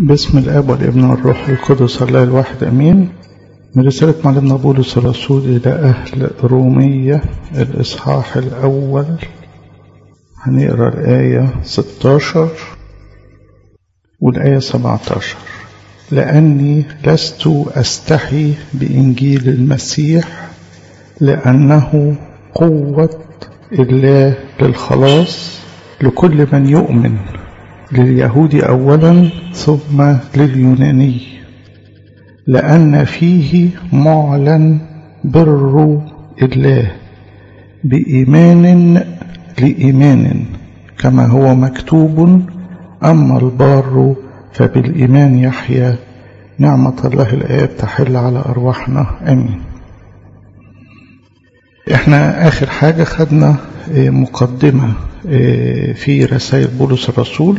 باسم الاب والابن والروح القدس الله الواحد امين من رسالة معلمنا بولس الرسول إلى أهل رومية الإصحاح الأول هنقرأ الآية 16 والآية 17 لأني لست أستحي بإنجيل المسيح لأنه قوة الله للخلاص لكل من يؤمن لليهود أولا ثم لليوناني لأن فيه معلن بر الله بإيمان لإيمان كما هو مكتوب أما البار فبالإيمان يحيا نعمة الله الآب تحل على أرواحنا آمين احنا آخر حاجة خدنا مقدمة في رسائل بولس الرسول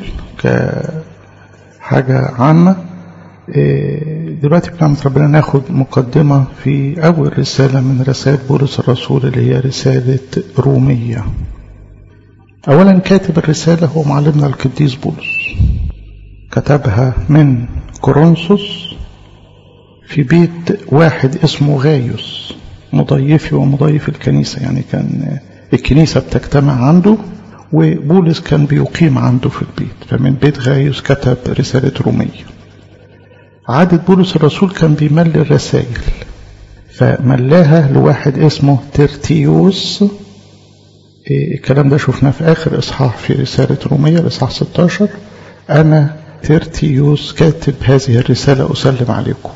كحاجة عامة دلوقتي بنعمة ربنا ناخد مقدمة في أول رسالة من رسائل بولس الرسول اللي هي رسالة رومية أولا كاتب الرسالة هو معلمنا القديس بولس كتبها من كورنثوس في بيت واحد اسمه غايوس مضيفي ومضيف الكنيسة يعني كان الكنيسة بتجتمع عنده وبولس كان بيقيم عنده في البيت فمن بيت غايوس كتب رسالة رومية عادة بولس الرسول كان بيملي الرسائل فملاها لواحد اسمه ترتيوس إيه الكلام ده شفناه في آخر إصحاح في رسالة رومية الإصحاح 16 أنا ترتيوس كاتب هذه الرسالة أسلم عليكم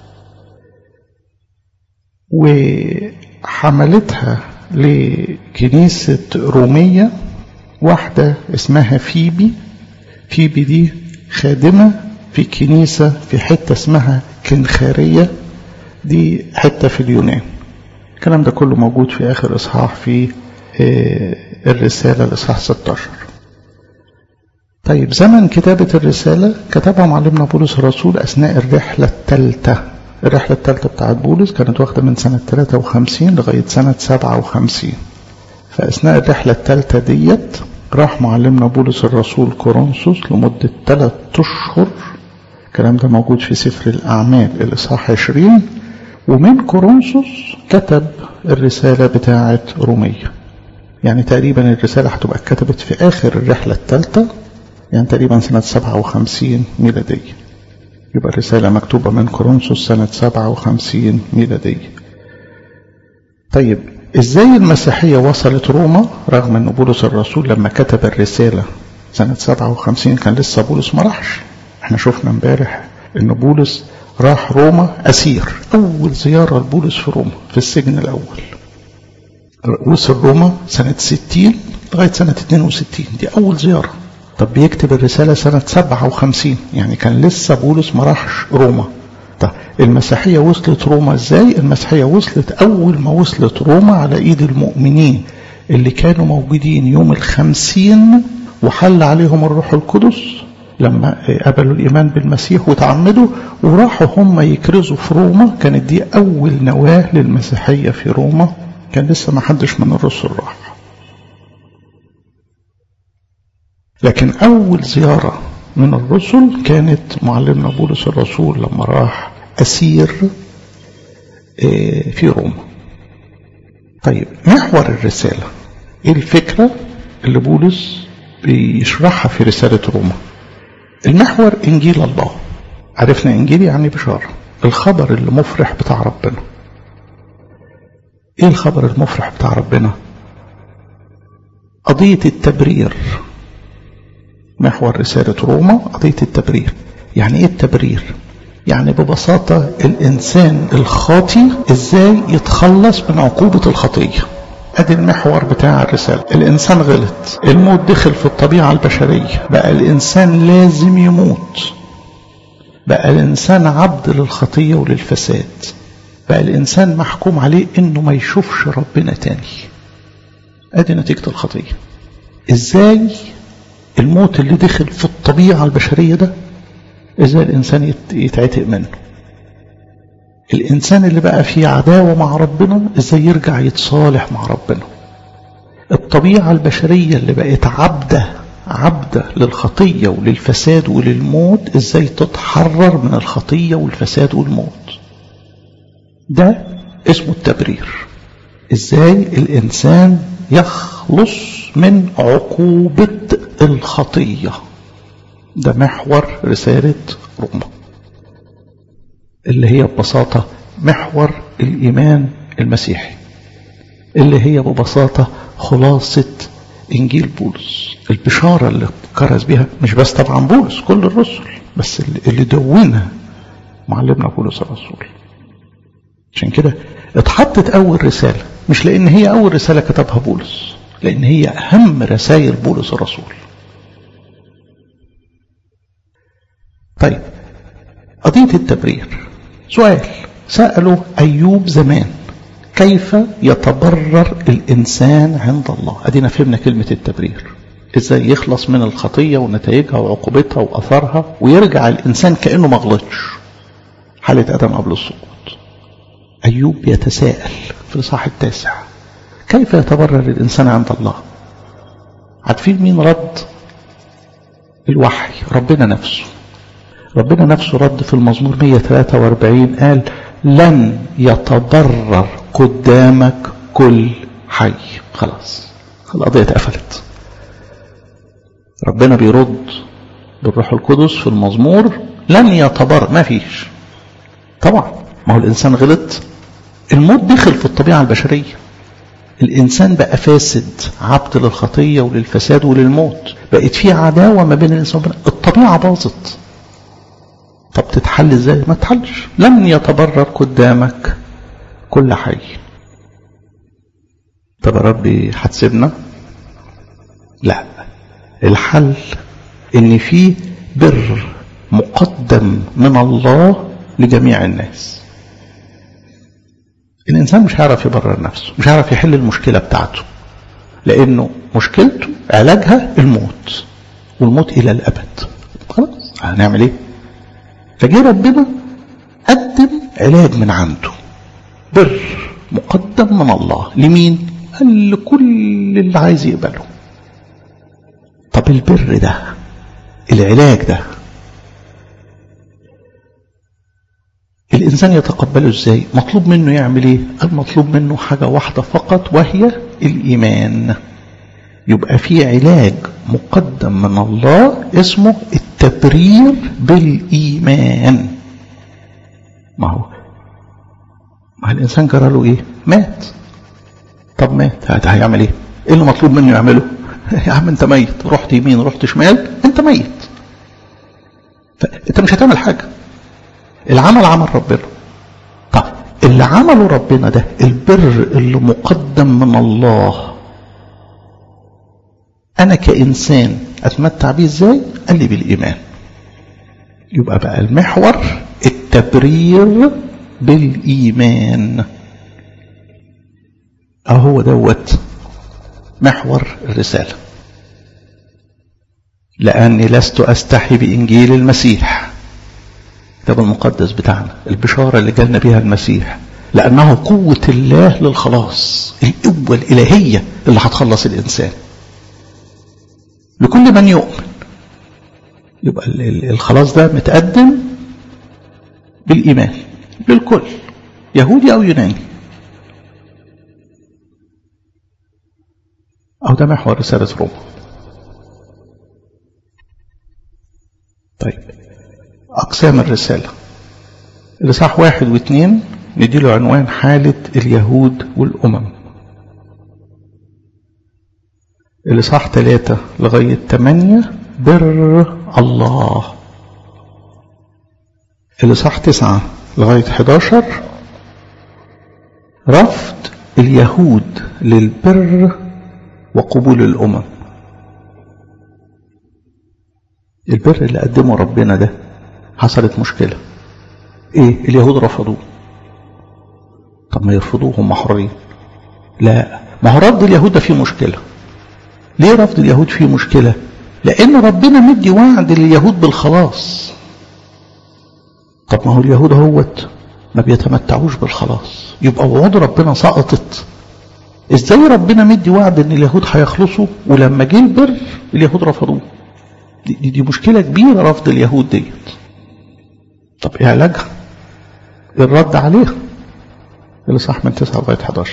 وحملتها لكنيسة رومية واحدة اسمها فيبي فيبي دي خادمة في كنيسة في حتة اسمها كنخارية دي حتة في اليونان الكلام ده كله موجود في آخر إصحاح في الرسالة الإصحاح 16 طيب زمن كتابة الرسالة كتبها معلمنا بولس الرسول أثناء الرحلة الثالثة الرحلة الثالثة بتاعت بولس كانت واخدة من سنة 53 لغاية سنة 57 فأثناء الرحلة الثالثة ديت راح معلمنا بولس الرسول كورنثوس لمدة ثلاث أشهر الكلام ده موجود في سفر الأعمال الإصحاح 20 ومن كورنثوس كتب الرسالة بتاعة رومية يعني تقريبا الرسالة هتبقى اتكتبت في آخر الرحلة الثالثة يعني تقريبا سنة 57 ميلادية يبقى الرسالة مكتوبة من كورنثوس سنة 57 ميلادية طيب ازاي المسيحية وصلت روما رغم ان بولس الرسول لما كتب الرسالة سنة 57 كان لسه بولس ما راحش احنا شفنا امبارح ان بولس راح روما اسير اول زيارة لبولس في روما في السجن الاول وصل روما سنة 60 لغاية سنة 62 دي اول زيارة طب بيكتب الرسالة سنة 57 يعني كان لسه بولس ما راحش روما طب المسيحية وصلت روما ازاي المسيحية وصلت اول ما وصلت روما على ايد المؤمنين اللي كانوا موجودين يوم الخمسين وحل عليهم الروح القدس لما قبلوا الإيمان بالمسيح وتعمدوا وراحوا هم يكرزوا في روما كانت دي أول نواة للمسيحية في روما كان لسه ما حدش من الرسل راح لكن أول زيارة من الرسل كانت معلمنا بولس الرسول لما راح أسير في روما طيب محور الرسالة ايه الفكرة اللي بولس بيشرحها في رسالة روما المحور انجيل الله عرفنا انجيل يعني بشارة الخبر اللي مفرح بتاع ربنا ايه الخبر المفرح بتاع ربنا قضية التبرير محور رسالة روما قضية التبرير يعني ايه التبرير يعني ببساطة الإنسان الخاطي إزاي يتخلص من عقوبة الخطية ادي المحور بتاع الرسالة الانسان غلط الموت دخل في الطبيعة البشرية بقى الانسان لازم يموت بقى الانسان عبد للخطية وللفساد بقى الانسان محكوم عليه انه ما يشوفش ربنا تاني ادي نتيجة الخطية ازاي الموت اللي دخل في الطبيعة البشرية ده ازاي الانسان يتعتق منه الإنسان اللي بقى فيه عداوة مع ربنا إزاي يرجع يتصالح مع ربنا الطبيعة البشرية اللي بقت عبدة عبدة للخطية وللفساد وللموت ازاي تتحرر من الخطية والفساد والموت ده اسمه التبرير ازاي الانسان يخلص من عقوبة الخطية ده محور رسالة روما اللي هي ببساطة محور الإيمان المسيحي اللي هي ببساطة خلاصة إنجيل بولس البشارة اللي كرز بها مش بس طبعا بولس كل الرسل بس اللي دونها معلمنا بولس الرسول عشان كده اتحطت أول رسالة مش لأن هي أول رسالة كتبها بولس لأن هي أهم رسائل بولس الرسول طيب قضية التبرير سؤال سألوا أيوب زمان كيف يتبرر الإنسان عند الله أدينا فهمنا كلمة التبرير إزاي يخلص من الخطية ونتائجها وعقوبتها وأثرها ويرجع الإنسان كأنه ما غلطش حالة آدم قبل السقوط أيوب يتساءل في الإصحاح التاسع كيف يتبرر الإنسان عند الله عارفين مين رد الوحي ربنا نفسه ربنا نفسه رد في المزمور 143 قال لن يتضرر قدامك كل حي خلاص القضية اتقفلت ربنا بيرد بالروح القدس في المزمور لن يتضرر ما فيش طبعا ما هو الإنسان غلط الموت دخل في الطبيعة البشرية الإنسان بقى فاسد عبد للخطية وللفساد وللموت بقت في عداوة ما بين الإنسان وبين الطبيعة باظت طب تتحل ازاي ما تحلش لن يتبرر قدامك كل حي طب يا ربي هتسيبنا لا الحل ان في بر مقدم من الله لجميع الناس الانسان مش هيعرف يبرر نفسه مش هيعرف يحل المشكله بتاعته لانه مشكلته علاجها الموت والموت الى الابد خلاص هنعمل ايه فجه ربنا قدم علاج من عنده بر مقدم من الله لمين قال لكل اللي عايز يقبله طب البر ده العلاج ده الإنسان يتقبله إزاي مطلوب منه يعمل إيه المطلوب منه حاجة واحدة فقط وهي الإيمان يبقى في علاج مقدم من الله اسمه التبرير بالإيمان ما هو ما الإنسان جرى له إيه مات طب مات هيعمل إيه إيه اللي مطلوب منه يعمله يا عم أنت ميت رحت يمين رحت شمال أنت ميت فأنت مش هتعمل حاجة العمل عمل ربنا طب اللي عمله ربنا ده البر اللي مقدم من الله أنا كإنسان أتمتع بيه إزاي؟ قال لي بالإيمان يبقى بقى المحور التبرير بالإيمان أهو دوت محور الرسالة لأني لست أستحي بإنجيل المسيح الكتاب المقدس بتاعنا البشارة اللي جالنا بها المسيح لأنه قوة الله للخلاص القوة الإلهية اللي هتخلص الإنسان لكل من يؤمن يبقى الخلاص ده متقدم بالإيمان للكل يهودي أو يوناني أو ده محور رسالة روما طيب أقسام الرسالة الإصحاح واحد واثنين نديله عنوان حالة اليهود والأمم الإصحاح ثلاثة لغاية ثمانية بر الله الإصحاح تسعة لغاية 11 رفض اليهود للبر وقبول الأمم البر اللي قدمه ربنا ده حصلت مشكلة ايه اليهود رفضوه طب ما يرفضوه هم حرين لا ما هو رفض اليهود ده فيه مشكلة ليه رفض اليهود فيه مشكلة لان ربنا مدي وعد لليهود بالخلاص طب ما هو اليهود هوت ما بيتمتعوش بالخلاص يبقى وعود ربنا سقطت ازاي ربنا مدي وعد ان اليهود هيخلصوا ولما جه البر اليهود رفضوه دي, دي, دي مشكله كبيره رفض اليهود ديت طب ايه علاجها الرد عليها اللي صح من 9 لغايه 11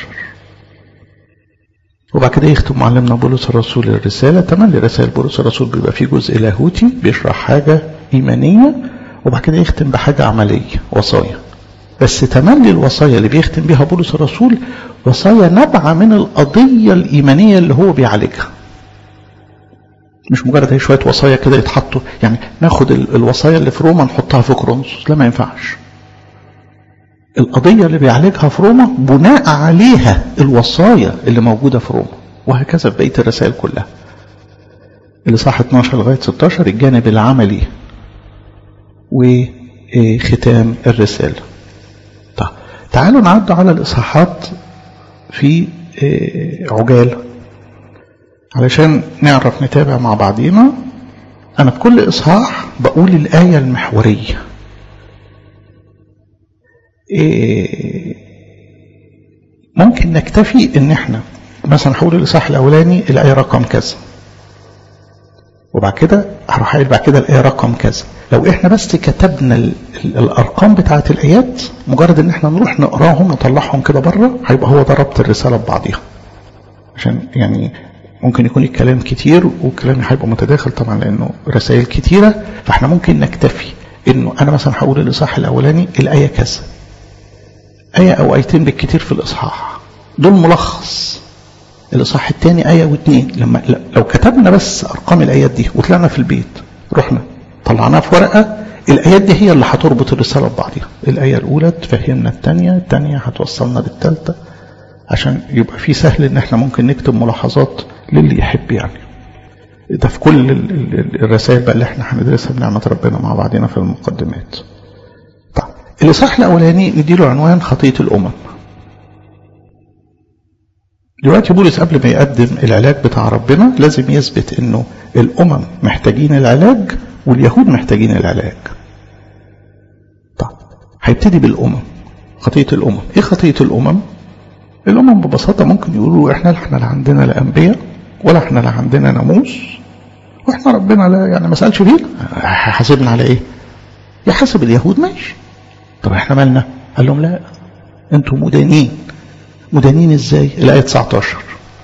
وبعد كده يختم معلمنا بولس الرسول الرساله تملي رسائل بولس الرسول بيبقى فيه جزء لاهوتي بيشرح حاجه ايمانيه وبعد كده يختم بحاجه عمليه وصايا بس تملي الوصايا اللي بيختم بيها بولس الرسول وصايا نابعه من القضيه الايمانيه اللي هو بيعالجها مش مجرد هي شويه وصايا كده يتحطوا يعني ناخد الوصايا اللي في روما نحطها في كورنثوس لا ما ينفعش القضية اللي بيعالجها في روما بناء عليها الوصايا اللي موجودة في روما وهكذا في بقية الرسائل كلها اللي صح 12 لغاية 16 الجانب العملي وختام الرسالة طيب تعالوا نعد على الإصحاحات في عجالة علشان نعرف نتابع مع بعضينا أنا في كل إصحاح بقول الآية المحورية ممكن نكتفي ان احنا مثلا هقول الاصحاح الاولاني الايه رقم كذا وبعد كده هروح قايل بعد كده الايه رقم كذا لو احنا بس كتبنا ال ال الارقام بتاعه الايات مجرد ان احنا نروح نقراهم نطلعهم كده بره هيبقى هو ده ربط الرساله ببعضيها عشان يعني ممكن يكون الكلام كتير والكلام هيبقى متداخل طبعا لانه رسائل كتيره فاحنا ممكن نكتفي انه انا مثلا هقول الاصحاح الاولاني الايه كذا آية أو آيتين بالكتير في الإصحاح دول ملخص الإصحاح الثاني آية واثنين لما لو كتبنا بس أرقام الآيات دي وطلعنا في البيت رحنا طلعناها في ورقة الآيات دي هي اللي هتربط الرسالة ببعضها الآية الأولى تفهمنا الثانية الثانية هتوصلنا للثالثة عشان يبقى في سهل إن إحنا ممكن نكتب ملاحظات للي يحب يعني ده في كل الرسائل بقى اللي إحنا هندرسها بنعمة ربنا مع بعضنا في المقدمات الإصحاح الأولاني نديله عنوان خطية الأمم دلوقتي بولس قبل ما يقدم العلاج بتاع ربنا لازم يثبت انه الامم محتاجين العلاج واليهود محتاجين العلاج طيب هيبتدي بالامم خطيه الامم ايه خطيه الامم الامم ببساطه ممكن يقولوا احنا احنا لا عندنا لا انبياء ولا احنا لا عندنا ناموس واحنا ربنا لا يعني ما سالش فينا هيحاسبنا على ايه يحاسب اليهود ماشي طب احنا مالنا قال لهم لا انتم مدانين مدانين ازاي الايه 19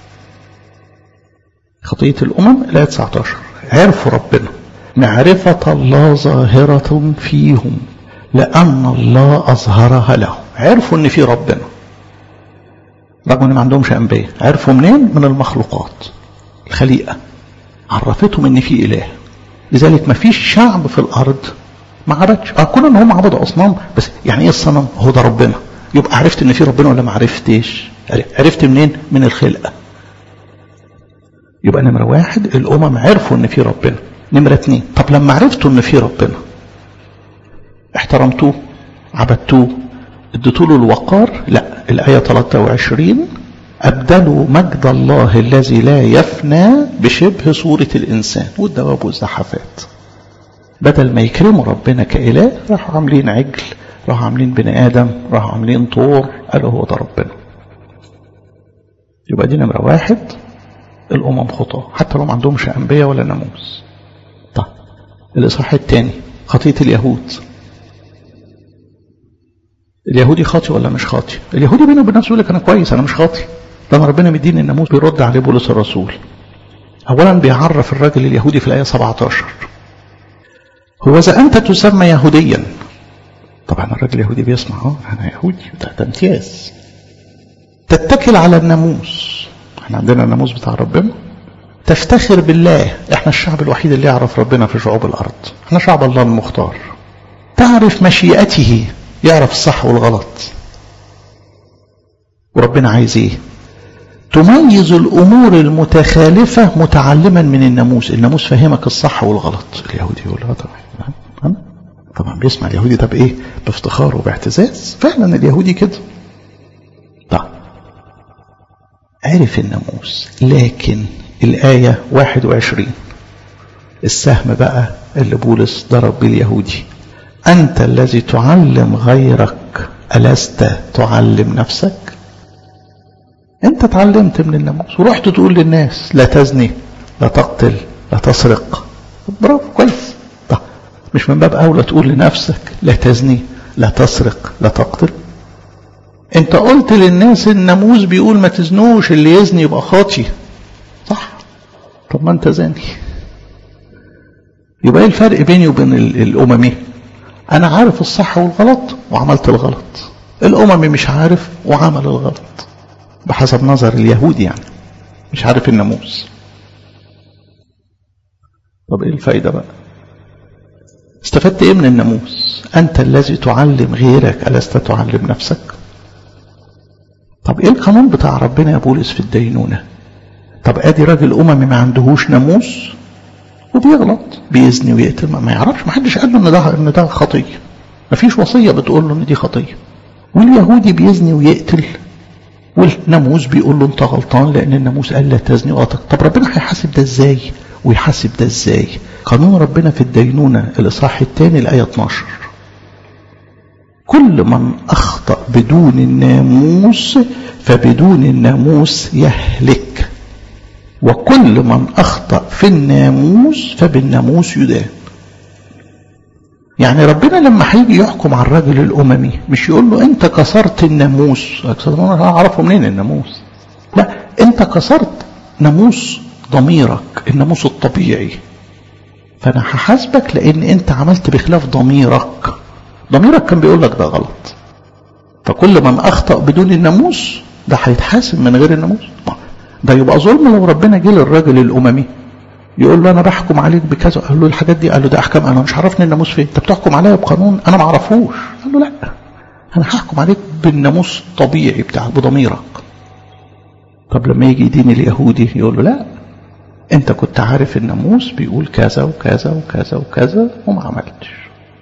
خطيه الامم الايه 19 عرفوا ربنا معرفه الله ظاهره فيهم لان الله اظهرها لهم عرفوا ان في ربنا رغم ان ما عندهمش انبياء عرفوا منين من المخلوقات الخليقه عرفتهم ان في اله لذلك ما فيش شعب في الارض ما عبدش اه كون ان هم عبدوا اصنام بس يعني ايه الصنم هو ده ربنا يبقى عرفت ان في ربنا ولا ما عرفتش عرفت منين من الخلقه يبقى نمره واحد الامم عرفوا ان في ربنا نمره اتنين طب لما عرفتوا ان في ربنا احترمتوه عبدتوه اديتوا له الوقار لا الايه 23 أبدلوا مجد الله الذي لا يفنى بشبه صورة الإنسان والدواب والزحفات بدل ما يكرموا ربنا كإله راحوا عاملين عجل راحوا عاملين بني آدم راحوا عاملين طور قالوا هو ده ربنا يبقى دي نمرة واحد الأمم خطاة حتى لو ما عندهمش أنبياء ولا ناموس طيب الإصحاح الثاني خطية اليهود اليهودي خاطي ولا مش خاطي اليهودي بينه وبين نفسه يقول لك أنا كويس أنا مش خاطي لما ربنا مديني الناموس بيرد عليه بولس الرسول أولا بيعرف الراجل اليهودي في الآية 17 هو إذا أنت تسمى يهوديا طبعا الراجل اليهودي بيسمع اه أنا يهودي ده, ده امتياز تتكل على الناموس احنا عندنا الناموس بتاع ربنا تفتخر بالله احنا الشعب الوحيد اللي يعرف ربنا في شعوب الأرض احنا شعب الله المختار تعرف مشيئته يعرف الصح والغلط وربنا عايز ايه تميز الأمور المتخالفة متعلما من الناموس الناموس فهمك الصح والغلط اليهودي يقول اه طبعا طبعا بيسمع اليهودي ده بإيه بافتخار وباعتزاز فعلا اليهودي كده طيب عرف الناموس لكن الآية 21 السهم بقى اللي بولس ضرب بيه اليهودي أنت الذي تعلم غيرك ألست تعلم نفسك انت اتعلمت من الناموس ورحت تقول للناس لا تزني لا تقتل لا تسرق برافو كويس طب مش من باب اولى تقول لنفسك لا تزني لا تسرق لا تقتل انت قلت للناس الناموس بيقول ما تزنوش اللي يزني يبقى خاطي صح طب ما انت زاني يبقى ايه الفرق بيني وبين الاممي انا عارف الصح والغلط وعملت الغلط الاممي مش عارف وعمل الغلط بحسب نظر اليهود يعني مش عارف الناموس طب ايه الفايدة بقى استفدت ايه من الناموس انت الذي تعلم غيرك ألست تعلم نفسك طب ايه القانون بتاع ربنا يا بولس في الدينونة طب ادي راجل اممي ما عندهوش ناموس وبيغلط بيزني ويقتل ما يعرفش ما حدش قال له ان ده ان ده خطيه ما فيش وصيه بتقول له ان دي خطيه واليهودي بيزني ويقتل والناموس بيقول له انت غلطان لان الناموس قال لا تزني وقتك طب ربنا هيحاسب ده ازاي ويحاسب ده ازاي قانون ربنا في الدينونة الاصحاح الثاني الايه 12 كل من اخطا بدون الناموس فبدون الناموس يهلك وكل من اخطا في الناموس فبالناموس يدان يعني ربنا لما هيجي يحكم على الراجل الاممي مش يقول له انت كسرت الناموس انا اعرفه منين الناموس لا انت كسرت ناموس ضميرك الناموس الطبيعي فانا هحاسبك لان انت عملت بخلاف ضميرك ضميرك كان بيقول لك ده غلط فكل من اخطا بدون الناموس ده هيتحاسب من غير الناموس ده يبقى ظلم لو ربنا جه للراجل الاممي يقول له انا بحكم عليك بكذا قال له الحاجات دي قال له ده احكام انا مش عرفني الناموس فين انت بتحكم عليا بقانون انا ما اعرفوش قال له لا انا هحكم عليك بالناموس الطبيعي بتاعك بضميرك طب لما يجي دين اليهودي يقول له لا انت كنت عارف الناموس بيقول كذا وكذا وكذا وكذا وما عملتش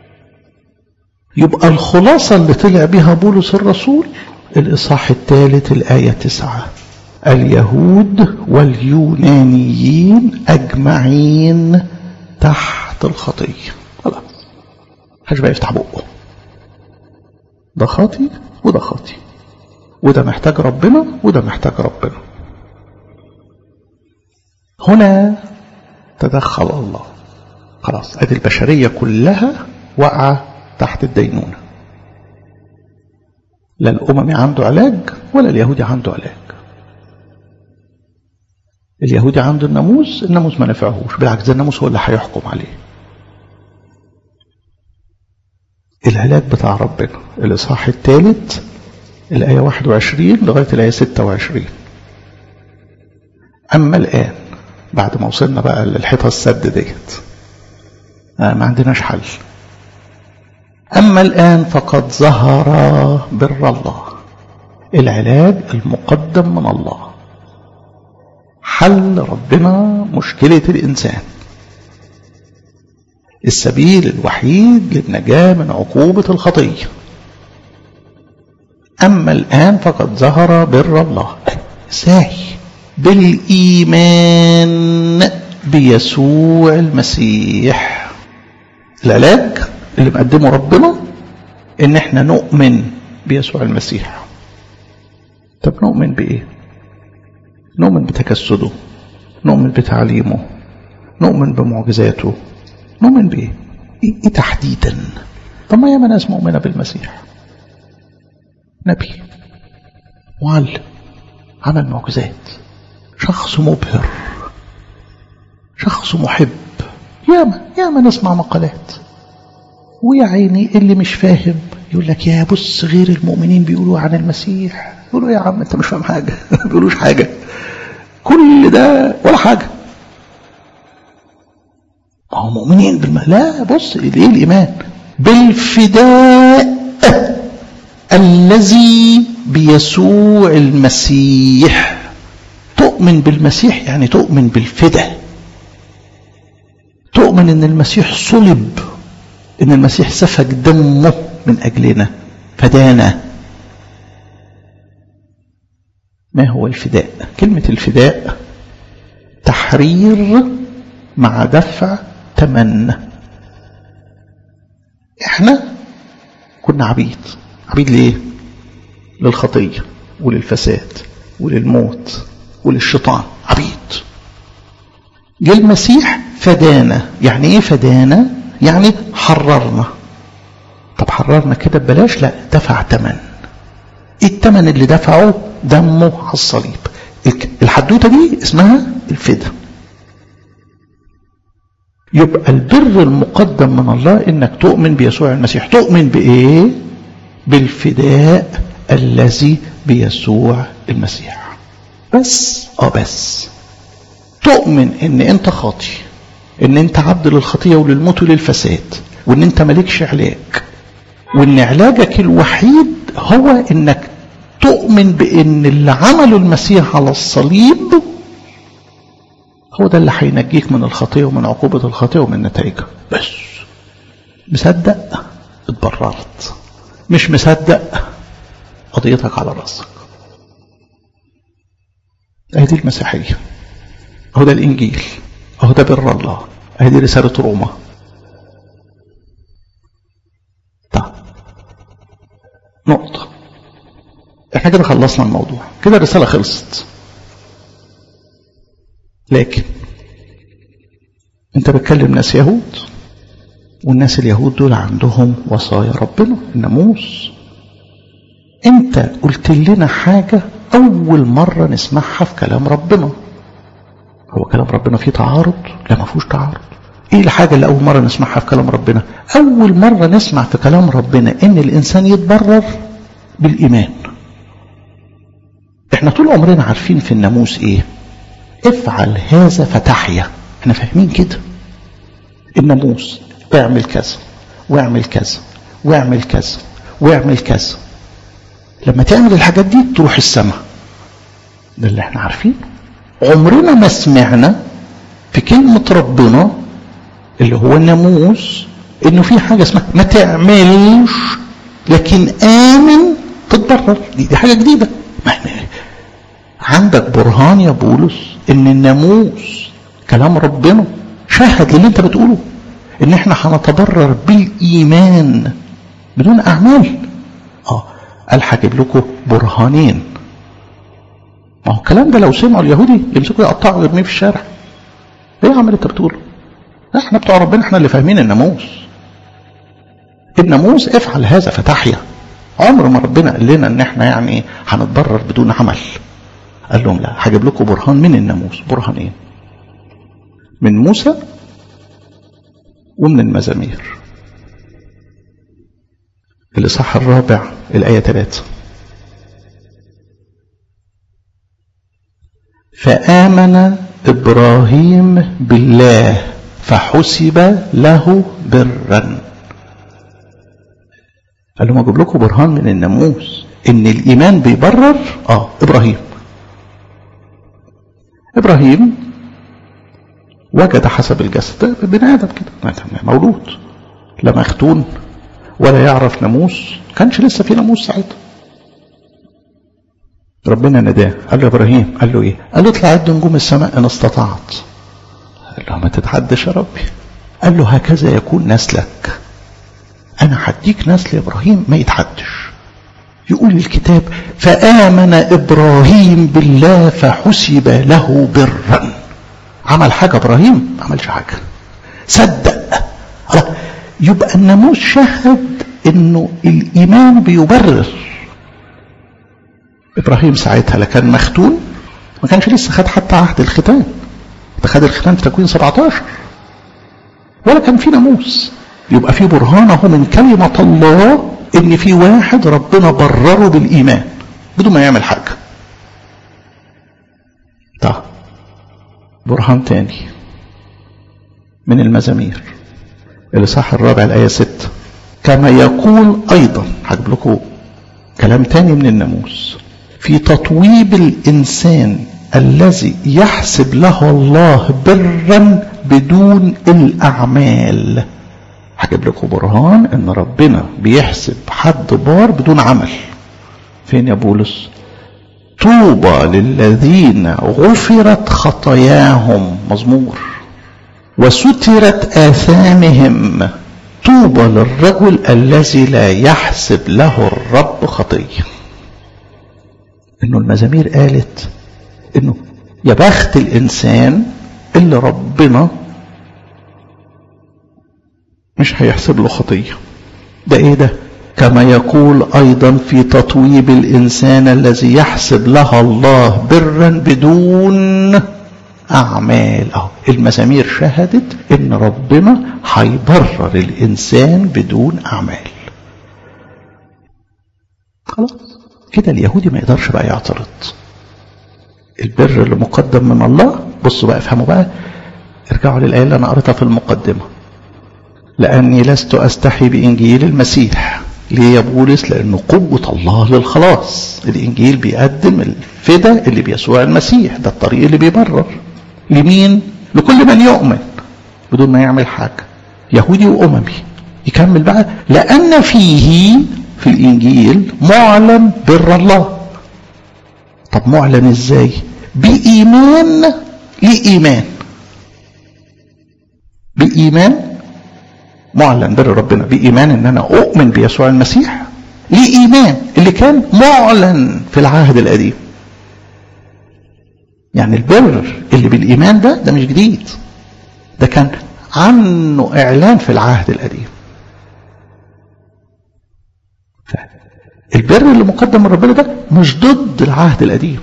يبقى الخلاصة اللي طلع بها بولس الرسول الإصحاح الثالث الآية تسعة اليهود واليونانيين أجمعين تحت الخطية خلاص محدش بقى يفتح بقه ده خاطي وده خاطي وده محتاج ربنا وده محتاج ربنا هنا تدخل الله خلاص ادي البشرية كلها وقع تحت الدينونة لا الأممي عنده علاج ولا اليهودي عنده علاج اليهودي عنده الناموس الناموس ما نفعهوش بالعكس ده الناموس هو اللي هيحكم عليه العلاج بتاع ربنا الإصحاح الثالث الآية 21 لغاية الآية 26 أما الآن بعد ما وصلنا بقى للحيطة السد ديت آه ما عندناش حل أما الآن فقد ظهر بر الله العلاج المقدم من الله حل ربنا مشكلة الإنسان السبيل الوحيد للنجاة من عقوبة الخطية أما الآن فقد ظهر بر الله إزاي بالإيمان بيسوع المسيح العلاج اللي مقدمه ربنا ان احنا نؤمن بيسوع المسيح طب نؤمن بايه نؤمن بتجسده نؤمن بتعليمه نؤمن بمعجزاته نؤمن بايه ايه, إيه تحديدا طب ما ياما ناس مؤمنه بالمسيح نبي معلم عمل معجزات شخص مبهر شخص محب ياما ياما نسمع مقالات ويا عيني اللي مش فاهم يقول لك يا بص غير المؤمنين بيقولوا عن المسيح يقولوا يا عم انت مش فاهم حاجه ما بيقولوش حاجه كل ده ولا حاجه ما هو مؤمنين بالم... لا بص ايه الايمان بالفداء الذي بيسوع المسيح تؤمن بالمسيح يعني تؤمن بالفداء تؤمن ان المسيح صلب ان المسيح سفك دمه من اجلنا فدانا ما هو الفداء كلمة الفداء تحرير مع دفع ثمن احنا كنا عبيد عبيد ليه للخطية وللفساد وللموت وللشيطان عبيد جه المسيح فدانا يعني ايه فدانا يعني حررنا طب حررنا كده ببلاش لا دفع ثمن ايه الثمن اللي دفعه دمه على الصليب الحدوته دي اسمها الفدا يبقى البر المقدم من الله انك تؤمن بيسوع المسيح تؤمن بايه بالفداء الذي بيسوع المسيح بس اه بس تؤمن ان انت خاطي ان انت عبد للخطيه وللموت وللفساد وان انت مالكش علاج وان علاجك الوحيد هو انك تؤمن بان اللي عمله المسيح على الصليب هو ده اللي هينجيك من الخطيه ومن عقوبه الخطيه ومن نتائجها بس مصدق اتبررت مش مصدق قضيتك على راسك اهي دي المسيحيه اهو ده الانجيل اهو ده بر الله اهي دي رساله روما طب نقطه احنا كده خلصنا الموضوع كده الرساله خلصت لكن انت بتكلم ناس يهود والناس اليهود دول عندهم وصايا ربنا الناموس انت قلت لنا حاجة اول مرة نسمعها في كلام ربنا هو كلام ربنا فيه تعارض لا ما فيهوش تعارض ايه الحاجة اللي اول مرة نسمعها في كلام ربنا اول مرة نسمع في كلام ربنا ان الانسان يتبرر بالايمان احنا طول عمرنا عارفين في الناموس ايه افعل هذا فتحيا احنا فاهمين كده الناموس اعمل كذا واعمل كذا واعمل كذا واعمل كذا لما تعمل الحاجات دي تروح السماء ده اللي احنا عارفينه عمرنا ما سمعنا في كلمة ربنا اللي هو الناموس انه في حاجة اسمها ما تعملش لكن امن تتبرر دي, دي حاجة جديدة ما احنا عندك برهان يا بولس ان الناموس كلام ربنا شهد للي انت بتقوله ان احنا هنتبرر بالايمان بدون اعمال اه قال هجيب لكم برهانين ما هو الكلام ده لو سمعوا اليهودي يمسكوا يقطعوا ويرميه في الشارع ايه يا عم انت بتقوله احنا بتوع ربنا احنا اللي فاهمين الناموس الناموس افعل هذا فتحيا عمر ما ربنا قال لنا ان احنا يعني هنتضرر بدون عمل قال لهم لا هجيب لكم برهان من الناموس برهانين من موسى ومن المزامير الإصحاح الرابع الآية 3 فآمن إبراهيم بالله فحسب له برا قال لهم أجيب لكم برهان من الناموس إن الإيمان بيبرر آه إبراهيم إبراهيم وجد حسب الجسد بني آدم كده مولود لا مختون ولا يعرف ناموس كانش لسه في ناموس ساعتها ربنا ناداه قال له ابراهيم قال له ايه قال له اطلع عد نجوم السماء ان استطعت قال له ما تتحدش يا ربي قال له هكذا يكون نسلك انا هديك نسل ابراهيم ما يتحدش يقول الكتاب فآمن إبراهيم بالله فحسب له برا عمل حاجة إبراهيم ما عملش حاجة صدق يبقى الناموس شهد انه الايمان بيبرر ابراهيم ساعتها لا كان مختون ما كانش لسه خد حتى عهد الختان ده خد الختان في تكوين 17 ولا كان في ناموس يبقى في برهانه من كلمة الله ان في واحد ربنا برره بالايمان بدون ما يعمل حاجة طب برهان تاني من المزامير الإصحاح الرابع الآية 6 كما يقول أيضا هجيب لكم كلام تاني من الناموس في تطويب الإنسان الذي يحسب له الله برا بدون الأعمال هجيب لكم برهان ان ربنا بيحسب حد بار بدون عمل فين يا بولس طوبى للذين غفرت خطاياهم مزمور وسترت آثامهم طوبى للرجل الذي لا يحسب له الرب خطية انه المزامير قالت انه يا بخت الانسان اللي ربنا مش هيحسب له خطيه ده ايه ده كما يقول ايضا في تطويب الانسان الذي يحسب لها الله برا بدون اعمال اهو المزامير شهدت ان ربنا هيبرر الانسان بدون اعمال خلاص كده اليهودي ما يقدرش بقى يعترض البر اللي مقدم من الله بصوا بقى افهموا بقى ارجعوا للآية اللي أنا قريتها في المقدمة لأني لست أستحي بإنجيل المسيح ليه يا بولس لأنه قوة الله للخلاص الإنجيل بيقدم الفدا اللي بيسوع المسيح ده الطريق اللي بيبرر لمين لكل من يؤمن بدون ما يعمل حاجة يهودي وأممي يكمل بقى لأن فيه في الإنجيل معلن بر الله طب معلن ازاي بإيمان لإيمان بإيمان معلن بر ربنا بإيمان ان انا اؤمن بيسوع المسيح لإيمان اللي كان معلن في العهد القديم يعني البر اللي بالإيمان ده ده مش جديد ده كان عنه إعلان في العهد القديم البر اللي مقدم من ربنا ده مش ضد العهد القديم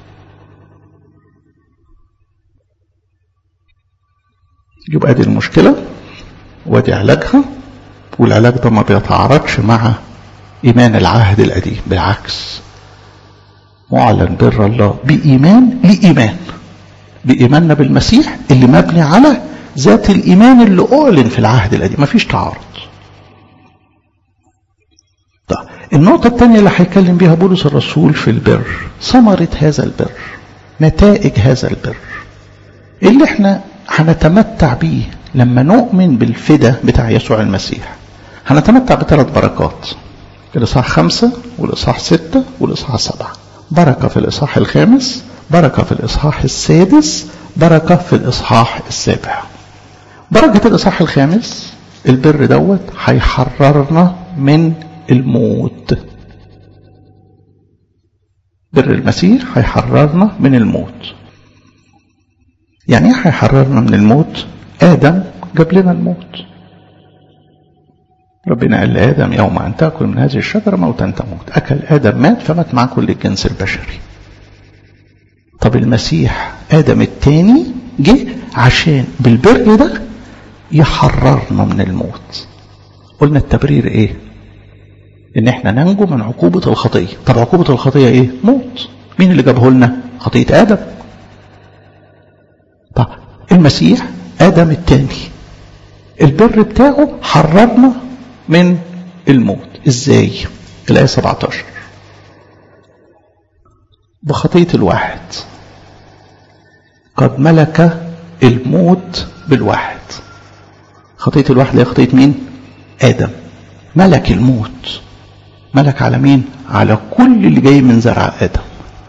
يبقى دي المشكلة ودي علاجها والعلاج ده ما بيتعارضش مع إيمان العهد القديم بالعكس معلن بر الله بإيمان لإيمان بإيماننا بالمسيح اللي مبني على ذات الإيمان اللي أعلن في العهد القديم مفيش تعارض طيب النقطة الثانية اللي هيتكلم بيها بولس الرسول في البر ثمرة هذا البر نتائج هذا البر اللي احنا هنتمتع بيه لما نؤمن بالفدا بتاع يسوع المسيح هنتمتع بثلاث بركات الإصحاح خمسة والإصحاح ستة والإصحاح سبعة بركة في الإصحاح الخامس بركة في الإصحاح السادس بركة في الإصحاح السابع بركة الإصحاح الخامس البر دوت هيحررنا من الموت بر المسيح هيحررنا من الموت يعني ايه هيحررنا من الموت ادم جاب لنا الموت ربنا قال لادم يوم ان تاكل من هذه الشجره موتا تموت اكل ادم مات فمات معاه كل الجنس البشري طب المسيح ادم الثاني جه عشان بالبر ده يحررنا من الموت قلنا التبرير ايه ان احنا ننجو من عقوبة الخطية طب عقوبة الخطية ايه موت مين اللي جابه لنا خطية ادم طب المسيح ادم الثاني البر بتاعه حررنا من الموت ازاي الايه 17 بخطيه الواحد قد ملك الموت بالواحد خطيه الواحد هي خطيه مين ادم ملك الموت ملك على مين على كل اللي جاي من زرع ادم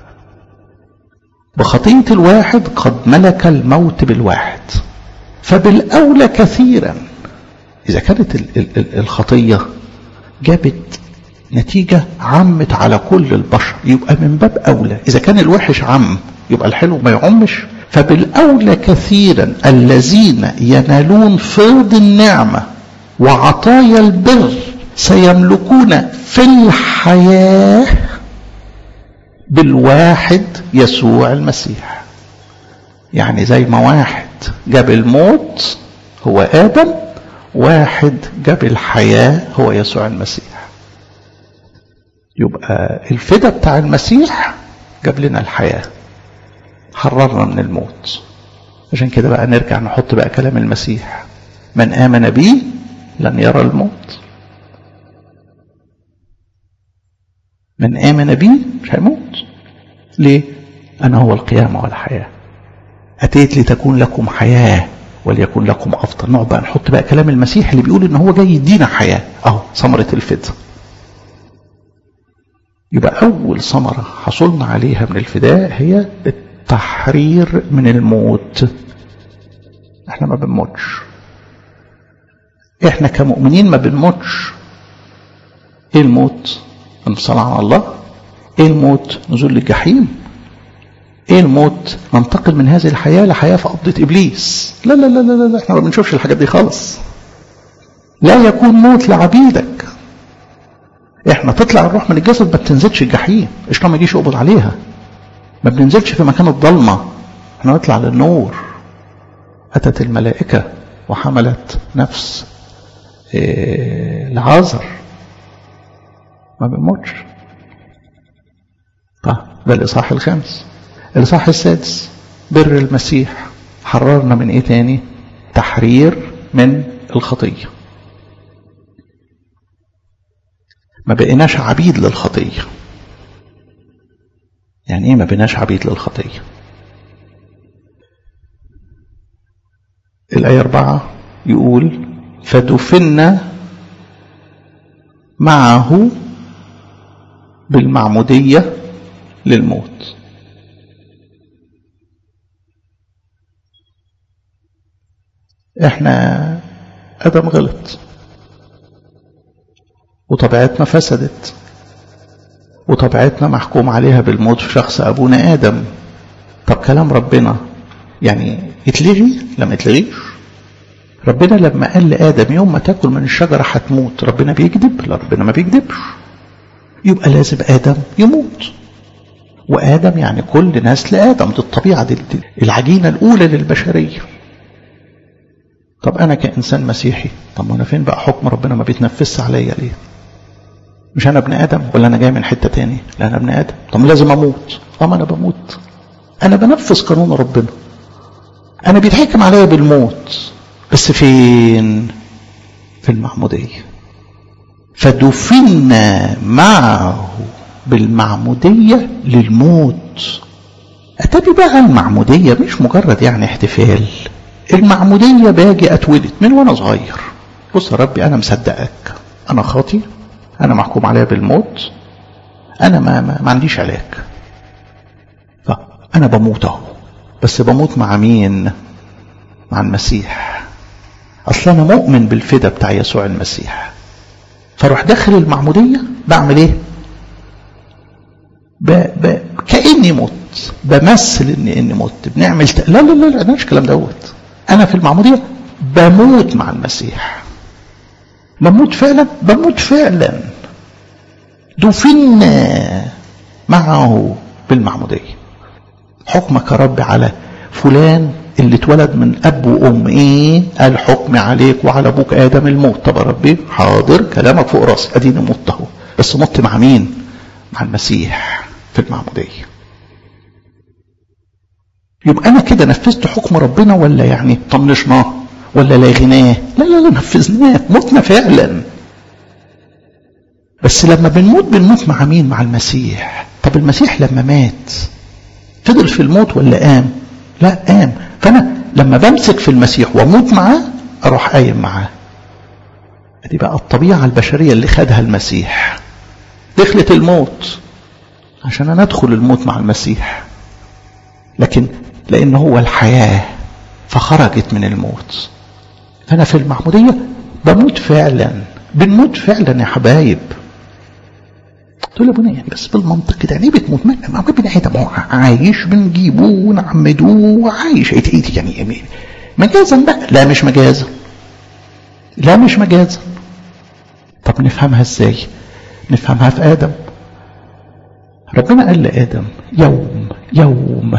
بخطيه الواحد قد ملك الموت بالواحد فبالاولى كثيرا إذا كانت الخطية جابت نتيجة عمت على كل البشر يبقى من باب أولى إذا كان الوحش عم يبقى الحلو ما يعمش فبالأولى كثيرا الذين ينالون فيض النعمة وعطايا البر سيملكون في الحياة بالواحد يسوع المسيح يعني زي ما واحد جاب الموت هو آدم واحد جاب الحياة هو يسوع المسيح يبقى الفدا بتاع المسيح جاب لنا الحياة حررنا من الموت عشان كده بقى نرجع نحط بقى كلام المسيح من آمن بي لن يرى الموت من آمن بي مش هيموت ليه أنا هو القيامة والحياة أتيت لتكون لكم حياة وليكن لكم افضل نقعد بقى نحط بقى كلام المسيح اللي بيقول ان هو جاي يدينا حياه اهو ثمره الفداء يبقى اول ثمره حصلنا عليها من الفداء هي التحرير من الموت احنا ما بنموتش احنا كمؤمنين ما بنموتش ايه الموت انفصال عن الله ايه الموت نزول للجحيم ايه الموت ننتقل من هذه الحياة لحياة في قبضة ابليس لا لا لا لا لا احنا ما بنشوفش الحاجات دي خالص لا يكون موت لعبيدك احنا تطلع الروح من الجسد ما بتنزلش الجحيم الشيطان ما يجيش يقبض عليها ما بننزلش في مكان الضلمة احنا نطلع للنور أتت الملائكة وحملت نفس إيه لعازر ما بيموتش طيب ده الإصحاح الخامس الإصحاح السادس بر المسيح حررنا من إيه تاني تحرير من الخطية ما بقيناش عبيد للخطية يعني ايه ما بقيناش عبيد للخطية الآية أربعة يقول فدفنا معه بالمعمودية للموت احنا ادم غلط وطبيعتنا فسدت وطبيعتنا محكوم عليها بالموت في شخص ابونا ادم طب كلام ربنا يعني يتلغي لما يتلغيش ربنا لما قال لادم يوم ما تاكل من الشجره هتموت ربنا بيكذب لا ربنا ما بيكذبش يبقى لازم ادم يموت وادم يعني كل نسل ادم دي الطبيعه دي العجينه الاولى للبشريه طب انا كانسان مسيحي طب وانا فين بقى حكم ربنا ما بيتنفسش عليا ليه مش انا ابن ادم ولا انا جاي من حته تاني لا انا ابن ادم طب لازم اموت اه ما انا بموت انا بنفذ قانون ربنا انا بيتحكم عليا بالموت بس فين في المعموديه فدفنا معه بالمعموديه للموت اتبي بقى المعموديه مش مجرد يعني احتفال المعمودية باجي أتولد من وأنا صغير بص يا ربي أنا مصدقك أنا خاطي أنا محكوم عليا بالموت أنا ما, ما, ما عنديش علاج فأنا بموت أهو بس بموت مع مين مع المسيح أصلا أنا مؤمن بالفدا بتاع يسوع المسيح فاروح داخل المعمودية بعمل إيه ب... ب... كأني مت بمثل إني إني مت بنعمل ت... لا لا لا لا مش الكلام دوت أنا في المعمودية بموت مع المسيح بموت فعلا بموت فعلا دفنا معه بالمعمودية حكمك يا رب على فلان اللي اتولد من أب وأم إيه قال حكم عليك وعلى أبوك آدم الموت طب يا ربي حاضر كلامك فوق راسي أديني مت أهو بس مت مع مين؟ مع المسيح في المعمودية يبقى انا كده نفذت حكم ربنا ولا يعني طنشناه ولا لاغناه لا لا لا نفذناه متنا فعلا بس لما بنموت بنموت مع مين مع المسيح طب المسيح لما مات فضل في الموت ولا قام لا قام فانا لما بمسك في المسيح واموت معاه اروح قايم معاه دي بقى الطبيعه البشريه اللي خدها المسيح دخلت الموت عشان انا ادخل الموت مع المسيح لكن لأن هو الحياة فخرجت من الموت فأنا في المعمودية بموت فعلا بنموت فعلا يا حبايب تقول يا ابونا يعني بس بالمنطق كده يعني بتموت ما ما بني ادم هو عايش بنجيبه ونعمده وعايش يعني يعني مجازا بقى لا مش مجازا لا مش مجازا طب نفهمها ازاي نفهمها في ادم ربنا قال لادم يوم يوم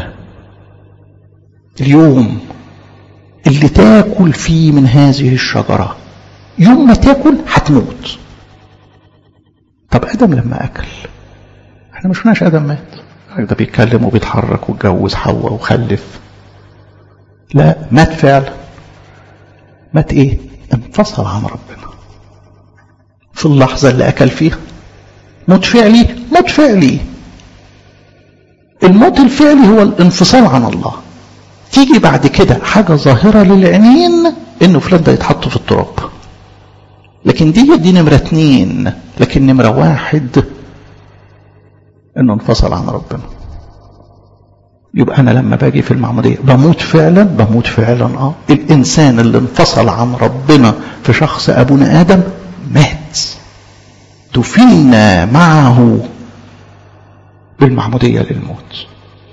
اليوم اللي تاكل فيه من هذه الشجرة يوم ما تاكل هتموت طب آدم لما أكل احنا مش شفناش آدم مات ده بيتكلم وبيتحرك واتجوز حواء وخلف لا مات فعلا مات ايه انفصل عن ربنا في اللحظة اللي أكل فيها موت فعلي موت فعلي الموت الفعلي هو الانفصال عن الله تيجي بعد كده حاجة ظاهرة للعينين انه فلان ده يتحط في التراب لكن دي دي نمرة اتنين لكن نمرة واحد انه انفصل عن ربنا يبقى انا لما باجي في المعمودية بموت فعلا بموت فعلا اه الانسان اللي انفصل عن ربنا في شخص ابونا ادم مات دفنا معه بالمعمودية للموت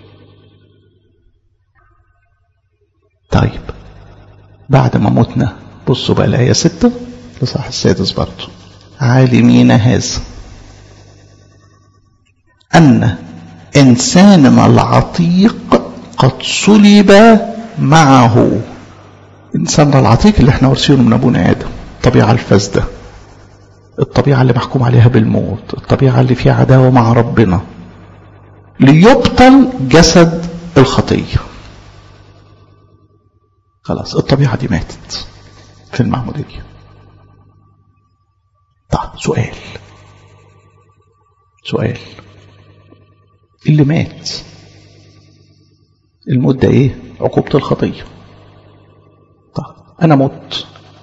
طيب بعد ما متنا بصوا بقى الآية ستة لصح السادس برضه عالمين هذا أن إنساننا العتيق قد صلب معه إنساننا العتيق اللي احنا وارثينه من أبونا آدم الطبيعة الفاسدة الطبيعة اللي محكوم عليها بالموت الطبيعة اللي فيها عداوة مع ربنا ليبطل جسد الخطية خلاص الطبيعة دي ماتت في المعمودية طيب سؤال سؤال اللي مات الموت ده ايه عقوبة الخطية طيب انا مت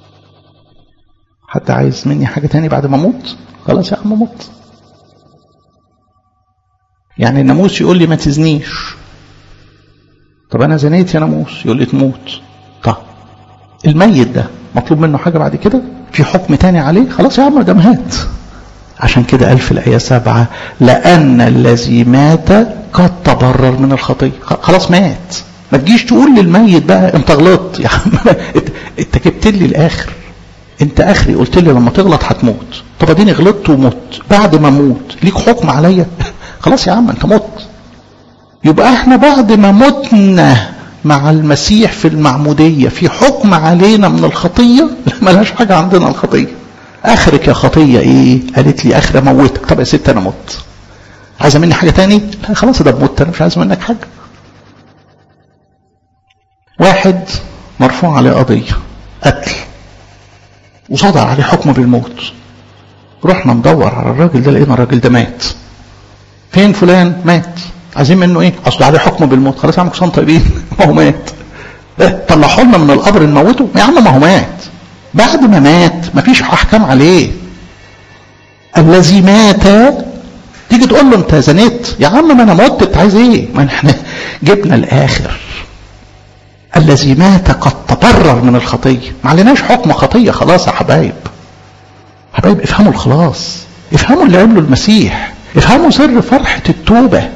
حد عايز مني حاجة تاني بعد ما اموت خلاص يا عم مت يعني الناموس يقول لي ما تزنيش طب انا زنيت يا ناموس يقول لي تموت طب الميت ده مطلوب منه حاجة بعد كده في حكم تاني عليه خلاص يا عم ده مات عشان كده قال في الآية سبعة لأن الذي مات قد تبرر من الخطية خلاص مات ما تجيش تقول للميت بقى انت غلطت يا عم انت جبت لي الاخر انت اخري قلت لي لما تغلط هتموت طب اديني غلطت ومت بعد ما اموت ليك حكم عليا خلاص يا عم انت مت يبقى احنا بعد ما متنا مع المسيح في المعمودية في حكم علينا من الخطية لا ملهاش حاجة عندنا الخطية اخرك يا خطية ايه قالت لي اخر اموتك طب يا ست انا مت عايزة مني حاجة تاني لا خلاص ده مت انا مش عايز منك حاجة واحد مرفوع عليه قضية قتل وصدر عليه حكم بالموت رحنا ندور على الراجل ده لقينا الراجل ده مات فين فلان مات عايزين منه ايه اصل عليه حكم بالموت خلاص يا عم كسان طيبين ما هو مات طلعوا لنا من القبر نموته يا عم ما هو مات بعد ما مات مفيش احكام عليه الذي مات تيجي تقول له انت زنيت يا عم ما انا مت انت عايز ايه ما احنا جبنا الاخر الذي مات قد تبرر من الخطيه ما عليناش حكم خطيه خلاص يا حبايب حبايب افهموا الخلاص افهموا اللي عمله المسيح افهموا سر فرحه التوبه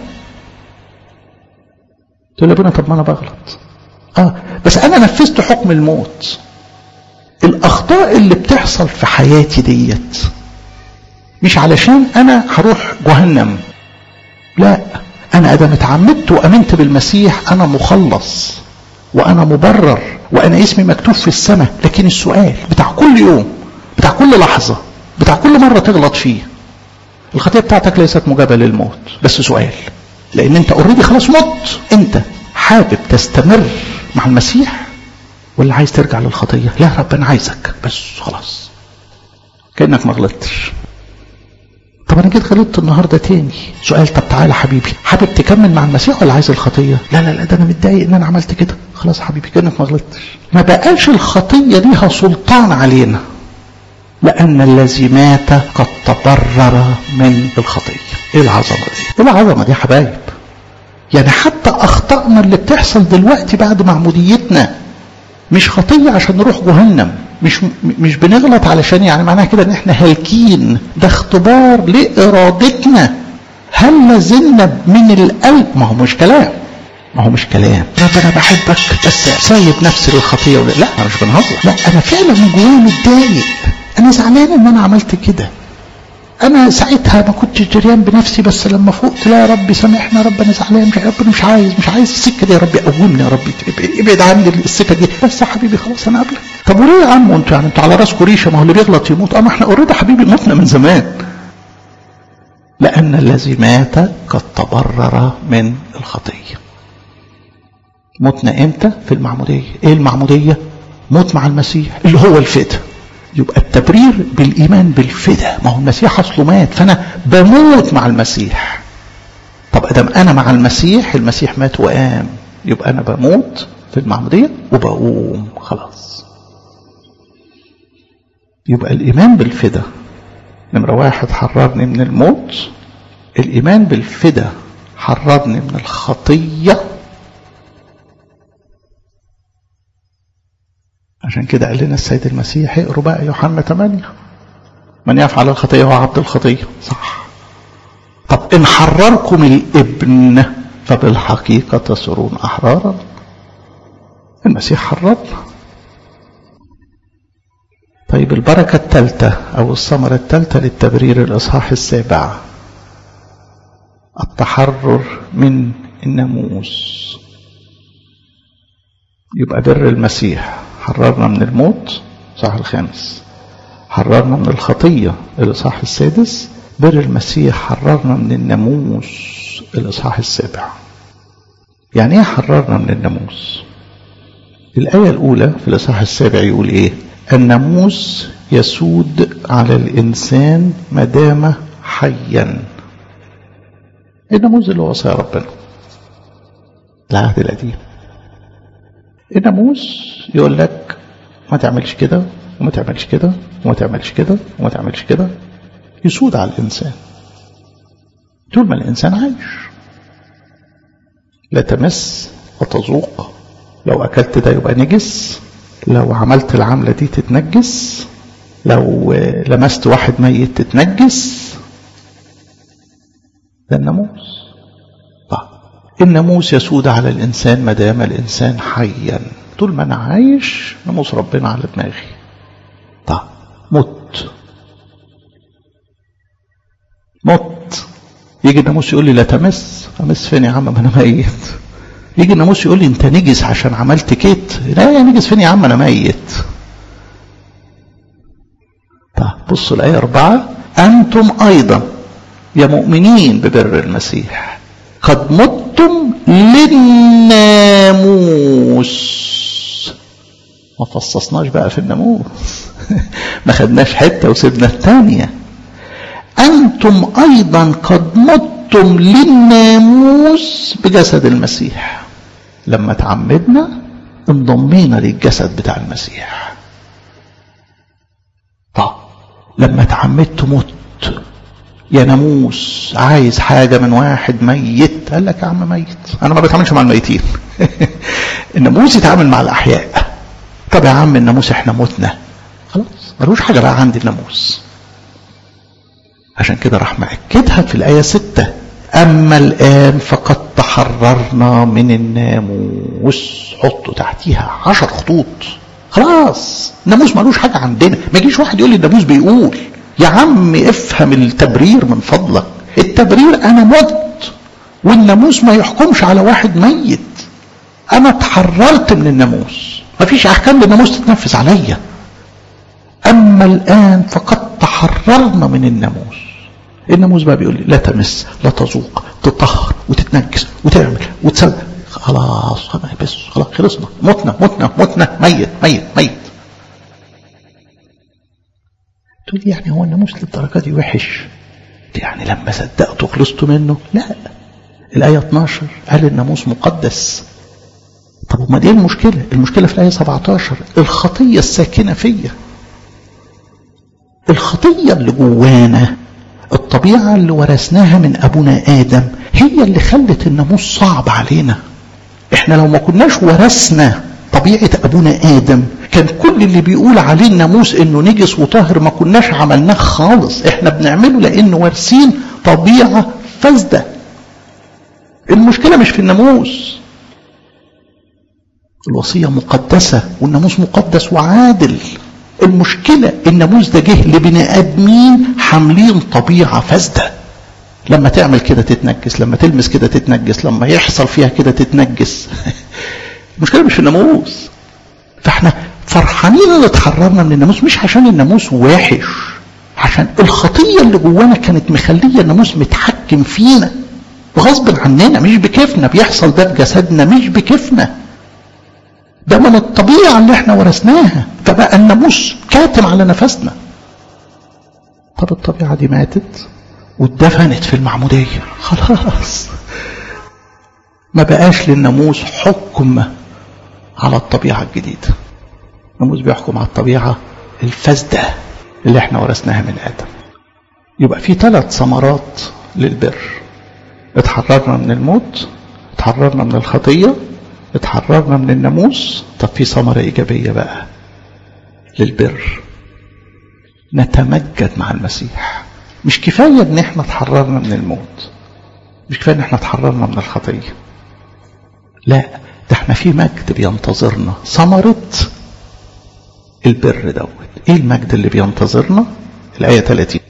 تقول لي طب ما انا بغلط اه بس انا نفذت حكم الموت الاخطاء اللي بتحصل في حياتي ديت مش علشان انا هروح جهنم لا انا ادم اتعمدت وامنت بالمسيح انا مخلص وانا مبرر وانا اسمي مكتوب في السماء لكن السؤال بتاع كل يوم بتاع كل لحظة بتاع كل مرة تغلط فيه الخطية بتاعتك ليست مجابة للموت بس سؤال لان انت اوريدي خلاص مت انت حابب تستمر مع المسيح ولا عايز ترجع للخطية لا رب انا عايزك بس خلاص كأنك ما غلطتش طب انا جيت غلطت النهارده تاني سؤال طب تعالى حبيبي حابب تكمل مع المسيح ولا عايز الخطيه لا لا لا ده انا متضايق ان انا عملت كده خلاص حبيبي كانك ما غلطتش ما بقاش الخطيه ليها سلطان علينا لان الذي مات قد تبرر من الخطيه ايه العظمه دي ايه العظمه دي يا حبايب يعني حتى اخطائنا اللي بتحصل دلوقتي بعد معموديتنا مش خطيه عشان نروح جهنم مش مش بنغلط علشان يعني معناها كده ان احنا هالكين ده اختبار لارادتنا هل لازلنا من القلب ما هو مش كلام ما هو مش كلام رب انا بحبك بس سايب نفسي للخطيه ولا لا انا مش بنهزر لا انا فعلا من جوايا متضايق انا زعلان ان انا عملت كده انا ساعتها ما كنتش دريان بنفسي بس لما فقت لا يا رب سامحنا يا رب انا زعلان مش يا رب مش عايز مش عايز السكه دي يا رب قومني يا رب ابعد عني السكه دي بس يا حبيبي خلاص انا قبلك طب وليه يا عم انتوا يعني انتوا على راسكم ريشه ما هو اللي بيغلط يموت اه ما احنا اوريدي حبيبي متنا من زمان لان الذي مات قد تبرر من الخطيه متنا امتى في المعموديه ايه المعموديه موت مع المسيح اللي هو الفداء يبقى التبرير بالإيمان بالفداء ما هو المسيح أصله مات فأنا بموت مع المسيح طب أدم أنا مع المسيح المسيح مات وقام يبقى أنا بموت في المعمودية وبقوم خلاص يبقى الإيمان بالفداء نمرة واحد حررني من الموت الإيمان بالفداء حررني من الخطية عشان كده قال لنا السيد المسيح اقروا بقى يوحنا 8 من يفعل الخطيه هو عبد الخطيه صح طب إن حرركم الابن فبالحقيقة تصيرون أحرارا المسيح حررنا طيب البركة الثالثة أو الثمرة الثالثة للتبرير الإصحاح السابع التحرر من الناموس يبقى بر المسيح حررنا من الموت صح الخامس حررنا من الخطية الإصحاح السادس بر المسيح حررنا من الناموس الإصحاح السابع يعني ايه حررنا من الناموس الآية الأولى في الإصحاح السابع يقول إيه الناموس يسود على الإنسان ما دام حيا الناموس اللي هو وصايا ربنا العهد القديم الناموس يقول لك ما تعملش كده وما تعملش كده وما تعملش كده وما تعملش كده يسود على الإنسان طول ما الإنسان عايش لا تمس وتذوق لو أكلت ده يبقى نجس لو عملت العملة دي تتنجس لو لمست واحد ميت تتنجس ده الناموس طيب الناموس يسود على الإنسان ما دام الإنسان حيا طول ما أنا عايش ناموس ربنا على دماغي طيب مت مت يجي الناموس يقول لي لا تمس امس فين يا عم ما انا ميت يجي الناموس يقول لي انت نجس عشان عملت كيت لا يا نجس فين يا عم انا ميت طيب بصوا الايه اربعه انتم ايضا يا مؤمنين ببر المسيح قد متم للناموس ما فصصناش بقى في الناموس ما خدناش حته وسيبنا الثانيه أنتم أيضا قد متم للناموس بجسد المسيح لما تعمدنا انضمينا للجسد بتاع المسيح طب لما تعمدت مت يا ناموس عايز حاجة من واحد ميت قال لك يا عم ميت أنا ما بتعاملش مع الميتين الناموس يتعامل مع الأحياء طب يا عم الناموس احنا متنا خلاص ملوش حاجة بقى عندي الناموس عشان كده راح مأكدها في الآية ستة أما الآن فقد تحررنا من الناموس حطوا تحتيها عشر خطوط خلاص الناموس ملوش حاجة عندنا ما يجيش واحد يقول لي الناموس بيقول يا عم افهم التبرير من فضلك التبرير أنا مت والناموس ما يحكمش على واحد ميت أنا تحررت من الناموس مفيش أحكام للناموس تتنفذ عليا أما الآن فقد تحررنا من الناموس الناموس بقى بيقول لي لا تمس لا تذوق تطهر وتتنجس وتعمل وتسوي خلاص بس خلاص خلصنا متنا متنا متنا ميت ميت ميت تقول لي يعني هو الناموس للدرجه دي وحش يعني لما صدقت وخلصت منه لا الآية 12 قال الناموس مقدس طب وما دي المشكلة المشكلة في الآية 17 الخطية الساكنة فيا الخطية اللي جوانا الطبيعة اللي ورثناها من أبونا آدم هي اللي خلت الناموس صعب علينا احنا لو ما كناش ورثنا طبيعة أبونا آدم كان كل اللي بيقول عليه الناموس إنه نجس وطاهر ما كناش عملناه خالص احنا بنعمله لأنه وارثين طبيعة فاسدة المشكلة مش في الناموس الوصية مقدسة والناموس مقدس وعادل المشكلة الناموس ده جه لبني آدمين حاملين طبيعة فاسدة لما تعمل كده تتنجس لما تلمس كده تتنجس لما يحصل فيها كده تتنجس المشكلة مش في الناموس فاحنا فرحانين ان اتحررنا من الناموس مش عشان الناموس وحش عشان الخطية اللي جوانا كانت مخلية الناموس متحكم فينا وغصب عننا مش بكيفنا بيحصل ده بجسدنا مش بكيفنا ده من الطبيعة اللي احنا ورثناها فبقى الناموس كاتم على نفسنا طب الطبيعة دي ماتت واتدفنت في المعمودية خلاص ما بقاش للناموس حكم على الطبيعة الجديدة الناموس بيحكم على الطبيعة الفاسدة اللي احنا ورثناها من آدم يبقى في ثلاث ثمرات للبر اتحررنا من الموت اتحررنا من الخطية اتحررنا من الناموس طب في ثمرة إيجابية بقى للبر نتمجد مع المسيح مش كفاية ان احنا اتحررنا من الموت مش كفاية ان احنا اتحررنا من الخطية لا ده احنا في مجد بينتظرنا ثمرة البر دوت ايه المجد اللي بينتظرنا الآية 30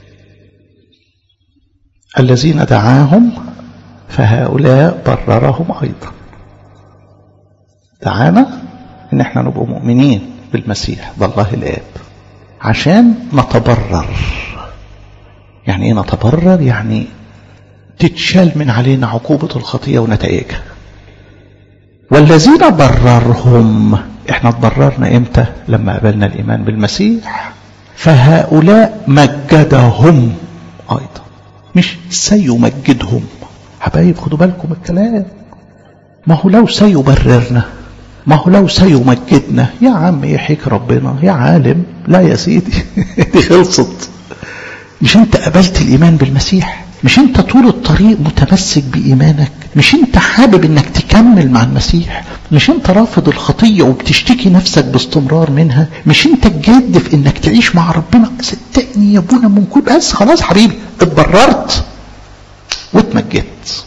الذين دعاهم فهؤلاء بررهم أيضا دعانا ان احنا نبقى مؤمنين بالمسيح بالله الآب عشان نتبرر يعني ايه نتبرر يعني تتشال من علينا عقوبة الخطية ونتائجها والذين بررهم احنا تبررنا امتى لما قبلنا الايمان بالمسيح فهؤلاء مجدهم ايضا مش سيمجدهم حبايب خدوا بالكم الكلام ما هو لو سيبررنا ما هو لو سيمجدنا يا عم يحيك ربنا يا عالم لا يا سيدي دي خلصت مش انت قبلت الايمان بالمسيح مش انت طول الطريق متمسك بايمانك مش انت حابب انك تكمل مع المسيح مش انت رافض الخطيه وبتشتكي نفسك باستمرار منها مش انت جاد في انك تعيش مع ربنا صدقني يا ابونا من كل بس خلاص حبيبي اتبررت واتمجدت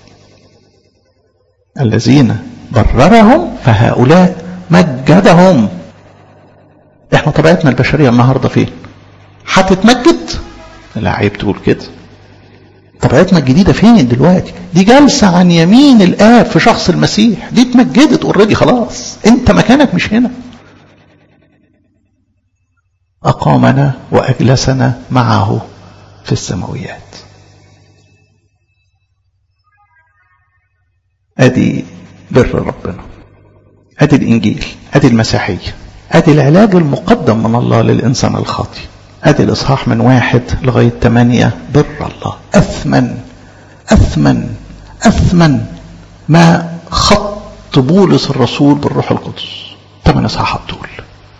الذين بررهم فهؤلاء مجدهم احنا طبيعتنا البشريه النهارده فين هتتمجد لا عيب تقول كده طبيعتنا الجديده فين دلوقتي دي جالسه عن يمين الاب في شخص المسيح دي اتمجدت اوريدي خلاص انت مكانك مش هنا اقامنا واجلسنا معه في السماويات ادي بر ربنا ادي الانجيل ادي المسيحيه ادي العلاج المقدم من الله للانسان الخاطئ ادي الاصحاح من واحد لغايه ثمانيه بر الله اثمن اثمن اثمن ما خط بولس الرسول بالروح القدس ثمان اصحاحات دول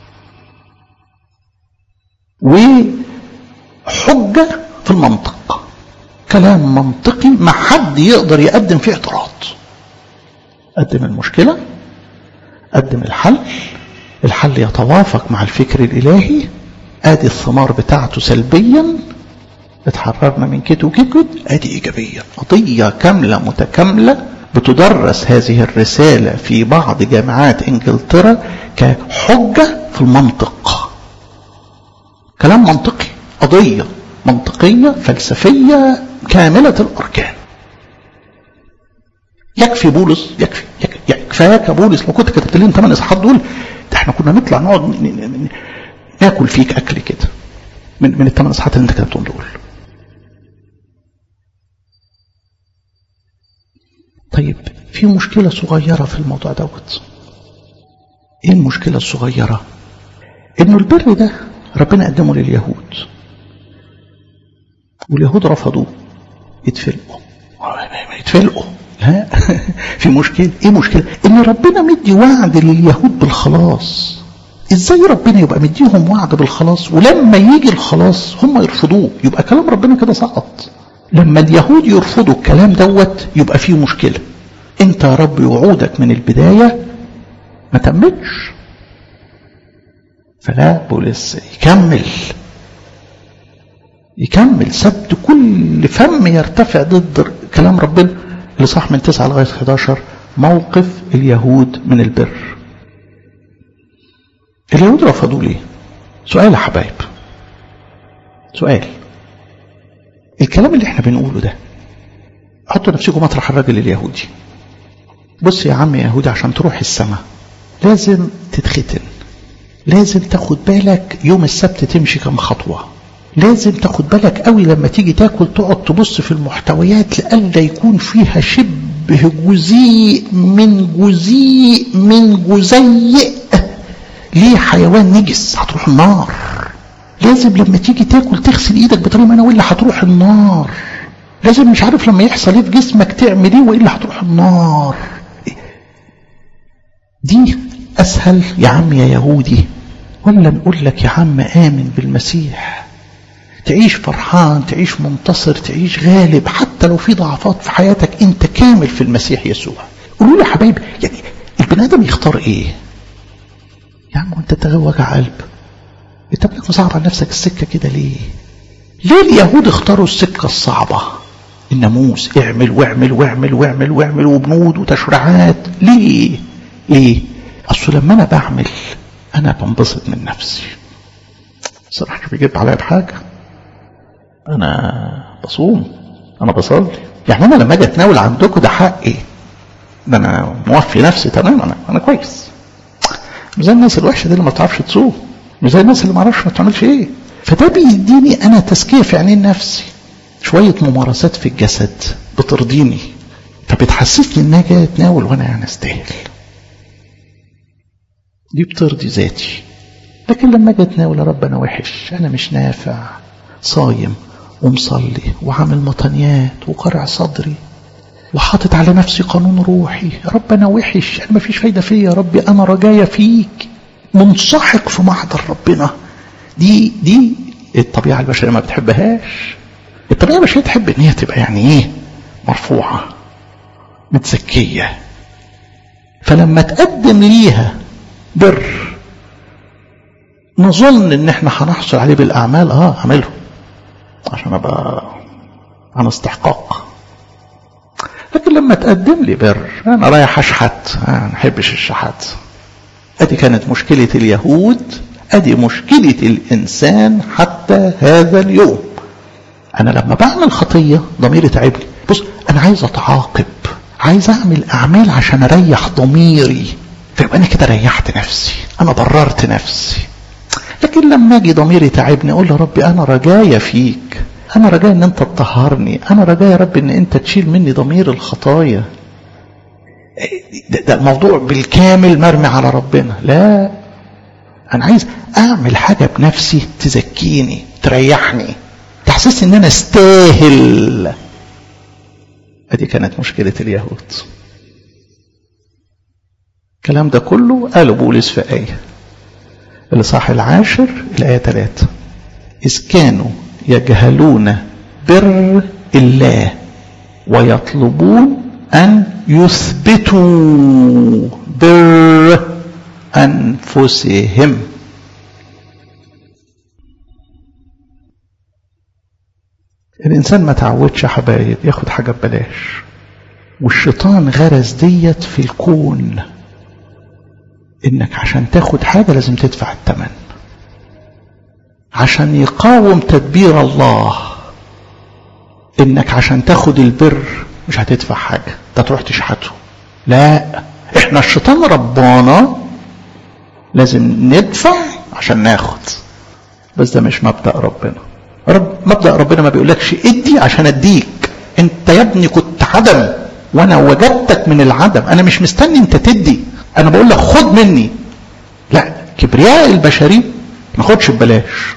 وحجه في المنطق كلام منطقي ما حد يقدر يقدم فيه اعتراض قدم المشكله قدم الحل الحل يتوافق مع الفكر الالهي ادي الثمار بتاعته سلبيا اتحررنا من كده وكده ادي ايجابيا قضيه كامله متكامله بتدرس هذه الرساله في بعض جامعات انجلترا كحجه في المنطق كلام منطقي قضيه منطقيه فلسفيه كامله الاركان يكفي بولس يكفي كفاياك يا بولس لو كنت كتبت لنا ثمان اصحاحات دول ده احنا كنا نطلع نقعد ناكل فيك اكل كده من من الثمان اصحاحات اللي انت كتبتهم دول طيب في مشكلة صغيرة في الموضوع دوت ايه المشكلة الصغيرة انه البر ده ربنا قدمه لليهود واليهود رفضوه يتفلقوا يتفلقوا لا في مشكلة ايه مشكلة ان ربنا مدي وعد لليهود بالخلاص ازاي ربنا يبقى مديهم وعد بالخلاص ولما يجي الخلاص هم يرفضوه يبقى كلام ربنا كده سقط لما اليهود يرفضوا الكلام دوت يبقى فيه مشكلة انت يا رب وعودك من البداية ما تمتش فلا بولس يكمل يكمل سد كل فم يرتفع ضد كلام ربنا اللي صح من 9 لغاية 11 موقف اليهود من البر اليهود رفضوا ليه سؤال يا حبايب سؤال الكلام اللي احنا بنقوله ده حطوا نفسكم مطرح الراجل اليهودي بص يا عم يهودي عشان تروح السماء لازم تتختن لازم تاخد بالك يوم السبت تمشي كم خطوة لازم تاخد بالك قوي لما تيجي تاكل تقعد تبص في المحتويات لألا يكون فيها شبه جزيء من جزيء من جزيء ليه حيوان نجس هتروح النار لازم لما تيجي تاكل تغسل ايدك بطريقه معينه والا هتروح النار لازم مش عارف لما يحصل ايه في جسمك تعمل ايه والا هتروح النار دي اسهل يا عم يا يهودي ولا نقول لك يا عم امن بالمسيح تعيش فرحان تعيش منتصر تعيش غالب حتى لو في ضعفات في حياتك انت كامل في المسيح يسوع قولوا لي يا حبايبي يعني البني ادم يختار ايه يا عم وانت تغوى وجع قلب انت بالك مصعب على نفسك السكه كده ليه ليه اليهود اختاروا السكة الصعبة الناموس اعمل واعمل واعمل واعمل واعمل وبنود وتشريعات ليه ليه اصل لما انا بعمل انا بنبسط من نفسي صراحة مش بيجيب عليا بحاجة انا بصوم انا بصلي يعني انا لما اجي اتناول عندكم ده حقي ده انا موفي نفسي تمام انا انا كويس مش زي الناس الوحشه دي اللي ما بتعرفش تصوم مش زي الناس اللي ما اعرفش ما بتعملش ايه فده بيديني انا تزكيه في عينين نفسي شويه ممارسات في الجسد بترضيني فبتحسسني ان انا جاي اتناول وانا يعني استاهل دي بترضي ذاتي لكن لما اجي اتناول يا رب انا وحش انا مش نافع صايم ومصلي وعامل مطنيات وقرع صدري وحاطط على نفسي قانون روحي يا رب انا وحش انا مفيش فايده فيا يا ربي انا رجايا فيك منسحق في محضر ربنا دي دي الطبيعه البشريه ما بتحبهاش الطبيعه البشريه تحب ان هي تبقى يعني ايه مرفوعه متزكيه فلما تقدم ليها بر نظن ان احنا هنحصل عليه بالاعمال اه اعمله عشان ابقى عن استحقاق لكن لما تقدم لي بر انا رايح اشحت انا ما احبش الشحات ادي كانت مشكله اليهود ادي مشكله الانسان حتى هذا اليوم انا لما بعمل خطيه ضميري تعبني بص انا عايز اتعاقب عايز اعمل اعمال عشان اريح ضميري فيبقى انا كده ريحت نفسي انا بررت نفسي لكن لما اجي ضميري تعبني اقول يا ربي انا رجايا فيك انا رجايا ان انت تطهرني انا رجايا يا رب ان انت تشيل مني ضمير الخطايا ده, ده الموضوع بالكامل مرمي على ربنا لا انا عايز اعمل حاجه بنفسي تزكيني تريحني تحسسني ان انا استاهل ادي كانت مشكله اليهود الكلام ده كله قاله بولس في ايه الإصحاح العاشر الآية 3 إذ كانوا يجهلون بر الله ويطلبون أن يثبتوا بر أنفسهم الإنسان ما تعودش يا حبايب ياخد حاجة ببلاش والشيطان غرس ديت في الكون انك عشان تاخد حاجة لازم تدفع الثمن عشان يقاوم تدبير الله انك عشان تاخد البر مش هتدفع حاجة انت تروح تشحته لا احنا الشيطان ربانا لازم ندفع عشان ناخد بس ده مش مبدأ ربنا رب مبدأ ربنا ما بيقولكش ادي عشان اديك انت يا ابني كنت عدم وانا وجدتك من العدم انا مش مستني انت تدي انا بقول لك خد مني لا كبرياء البشري ما خدش ببلاش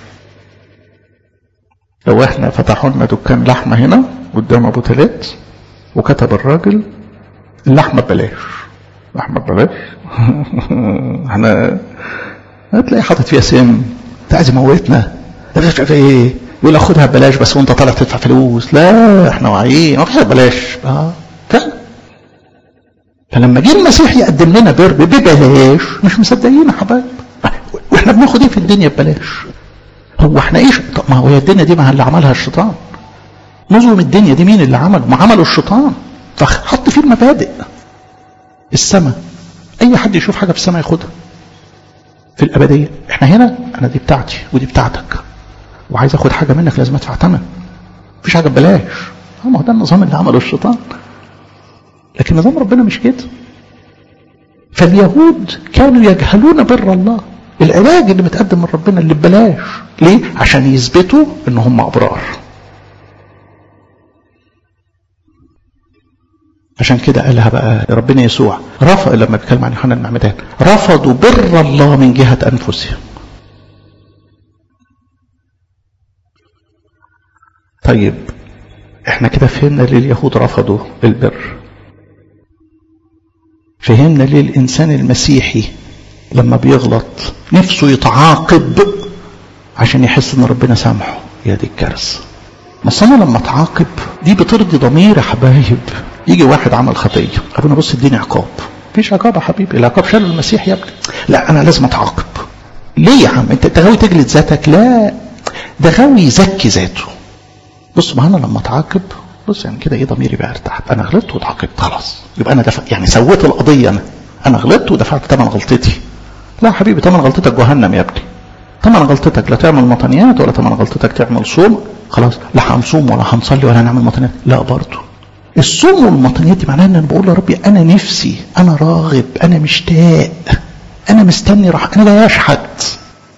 لو احنا فتحوا لنا دكان لحمه هنا قدام ابو تلات وكتب الراجل اللحمه ببلاش لحمه ببلاش احنا هتلاقي حاطط فيها سم انت عايز يموتنا ده مش عارف ايه يقول لك خدها ببلاش بس وانت طالع تدفع فلوس لا احنا واعيين ما فيش ببلاش اه فعلا فلما جه المسيح يقدم لنا بر ببلاش مش مصدقين يا حبايب واحنا بناخد ايه في الدنيا ببلاش هو احنا ايش طب ما هو هي الدنيا دي ما اللي عملها الشيطان نظم الدنيا دي مين اللي عمل ما عمله الشيطان فحط فيه المبادئ السماء اي حد يشوف حاجه في السماء ياخدها في الابديه احنا هنا انا دي بتاعتي ودي بتاعتك وعايز اخد حاجه منك لازم ادفع ثمن مفيش حاجه ببلاش ما هو ده النظام اللي عمله الشيطان لكن نظام ربنا مش كده فاليهود كانوا يجهلون بر الله العلاج اللي متقدم من ربنا اللي ببلاش ليه عشان يثبتوا ان هم ابرار عشان كده قالها بقى ربنا يسوع رفض لما بيتكلم عن يوحنا المعمدان رفضوا بر الله من جهة أنفسهم طيب احنا كده فهمنا ليه اليهود رفضوا البر فهمنا ليه الإنسان المسيحي لما بيغلط نفسه يتعاقب عشان يحس ان ربنا سامحه يا دي الكارثه بس انا لما اتعاقب دي بترضي ضمير يا حبايب يجي واحد عمل خطيه ابونا بص اديني عقاب مفيش عقاب يا حبيبي العقاب شال المسيح يا ابني لا انا لازم اتعاقب ليه يا عم انت غاوي تجلد ذاتك لا ده غاوي يزكي ذاته بص ما انا لما اتعاقب بص يعني كده ايه ضميري بقى ارتاح انا غلطت واتعاقبت خلاص يبقى انا دفع يعني سويت القضيه انا انا غلطت ودفعت ثمن غلطتي لا يا حبيبي ثمن غلطتك جهنم يا ابني ثمن غلطتك لا تعمل مطنيات ولا ثمن غلطتك تعمل صوم خلاص لا هنصوم ولا هنصلي ولا هنعمل مطنيات لا برضه الصوم والمطنيات دي معناها ان انا بقول يا ربي انا نفسي انا راغب انا مشتاق انا مستني راح انا لا يشحت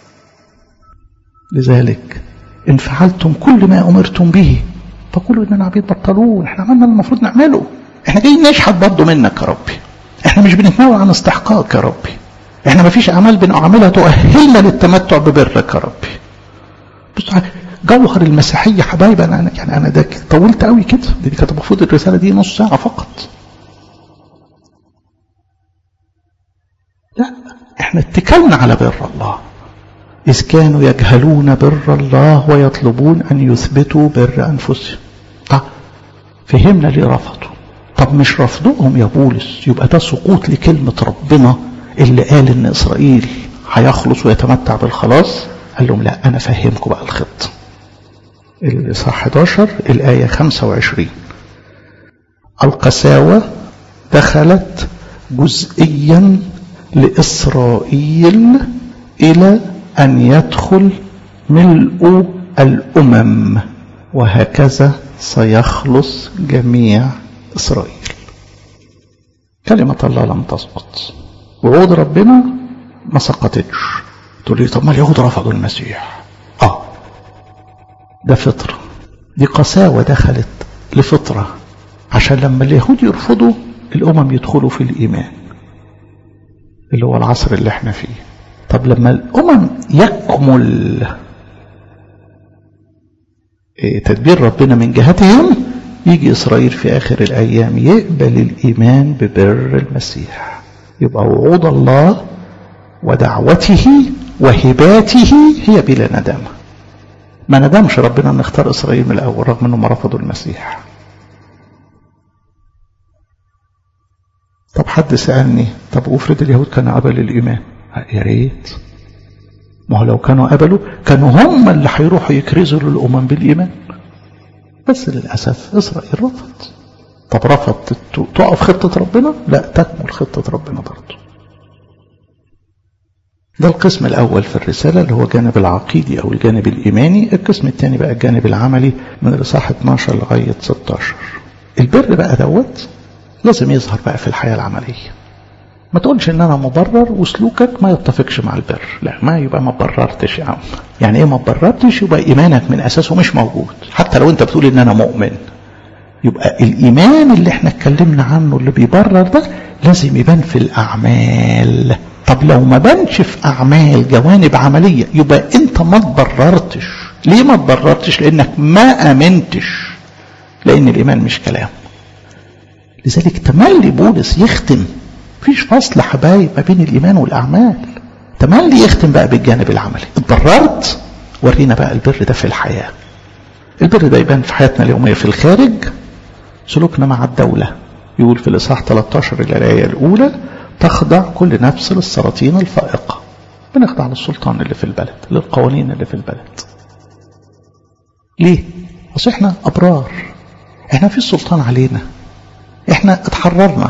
لذلك ان فعلتم كل ما امرتم به فقولوا اننا عبيد بطلون احنا عملنا المفروض نعمله احنا جايين نشحت برضه منك يا ربي احنا مش بنتناول عن استحقاق يا ربي احنا ما فيش اعمال بنعملها تؤهلنا للتمتع ببرك يا ربي بص جوهر المسيحيه حبايبي انا يعني انا ده طولت قوي كده دي كانت المفروض الرساله دي نص ساعه فقط لا احنا اتكلنا على بر الله إذ كانوا يجهلون بر الله ويطلبون أن يثبتوا بر أنفسهم طب فهمنا ليه رفضوا طب مش رفضهم يا بولس يبقى ده سقوط لكلمة ربنا اللي قال إن إسرائيل هيخلص ويتمتع بالخلاص قال لهم لا أنا فهمكم بقى الخطة الإصحاح 11 الآية 25 القساوة دخلت جزئيا لإسرائيل إلى أن يدخل ملء الأمم وهكذا سيخلص جميع إسرائيل كلمة الله لم تسقط وعود ربنا ما سقطتش تقول لي طب ما اليهود رفضوا المسيح اه ده فطرة دي قساوة دخلت لفطرة عشان لما اليهود يرفضوا الأمم يدخلوا في الإيمان اللي هو العصر اللي احنا فيه طب لما الأمم يكمل تدبير ربنا من جهتهم يجي إسرائيل في آخر الأيام يقبل الإيمان ببر المسيح يبقى وعود الله ودعوته وهباته هي بلا ندامة ما ندمش ربنا أن اختار إسرائيل من الأول رغم أنهم رفضوا المسيح طب حد سألني طب افرض اليهود كانوا قبلوا الإيمان يا ريت ما هو لو كانوا قبلوا كانوا هم اللي هيروحوا يكرزوا للأمم بالإيمان بس للأسف إسرائيل رفض طب رفض تقف خطة ربنا لا تكمل خطة ربنا برضه ده القسم الأول في الرسالة اللي هو الجانب العقيدي أو الجانب الإيماني القسم الثاني بقى الجانب العملي من الإصحاح 12 لغاية 16 البر بقى دوت لازم يظهر بقى في الحياة العملية ما تقولش ان انا مبرر وسلوكك ما يتفقش مع البر لا ما يبقى ما بررتش يا عم يعني ايه ما بررتش يبقى ايمانك من اساسه مش موجود حتى لو انت بتقول ان انا مؤمن يبقى الايمان اللي احنا اتكلمنا عنه اللي بيبرر ده لازم يبان في الاعمال طب لو ما بانش في اعمال جوانب عمليه يبقى انت ما تبررتش ليه ما تبررتش لانك ما امنتش لان الايمان مش كلام لذلك تملي بولس يختم مفيش فصل حبايب ما بين الايمان والاعمال تملي يختم بقى بالجانب العملي اتضررت ورينا بقى البر ده في الحياه البر ده يبان في حياتنا اليوميه في الخارج سلوكنا مع الدوله يقول في الاصحاح 13 الايه الاولى تخضع كل نفس للسلاطين الفائقه بنخضع للسلطان اللي في البلد للقوانين اللي في البلد ليه اصل احنا ابرار احنا في السلطان علينا احنا اتحررنا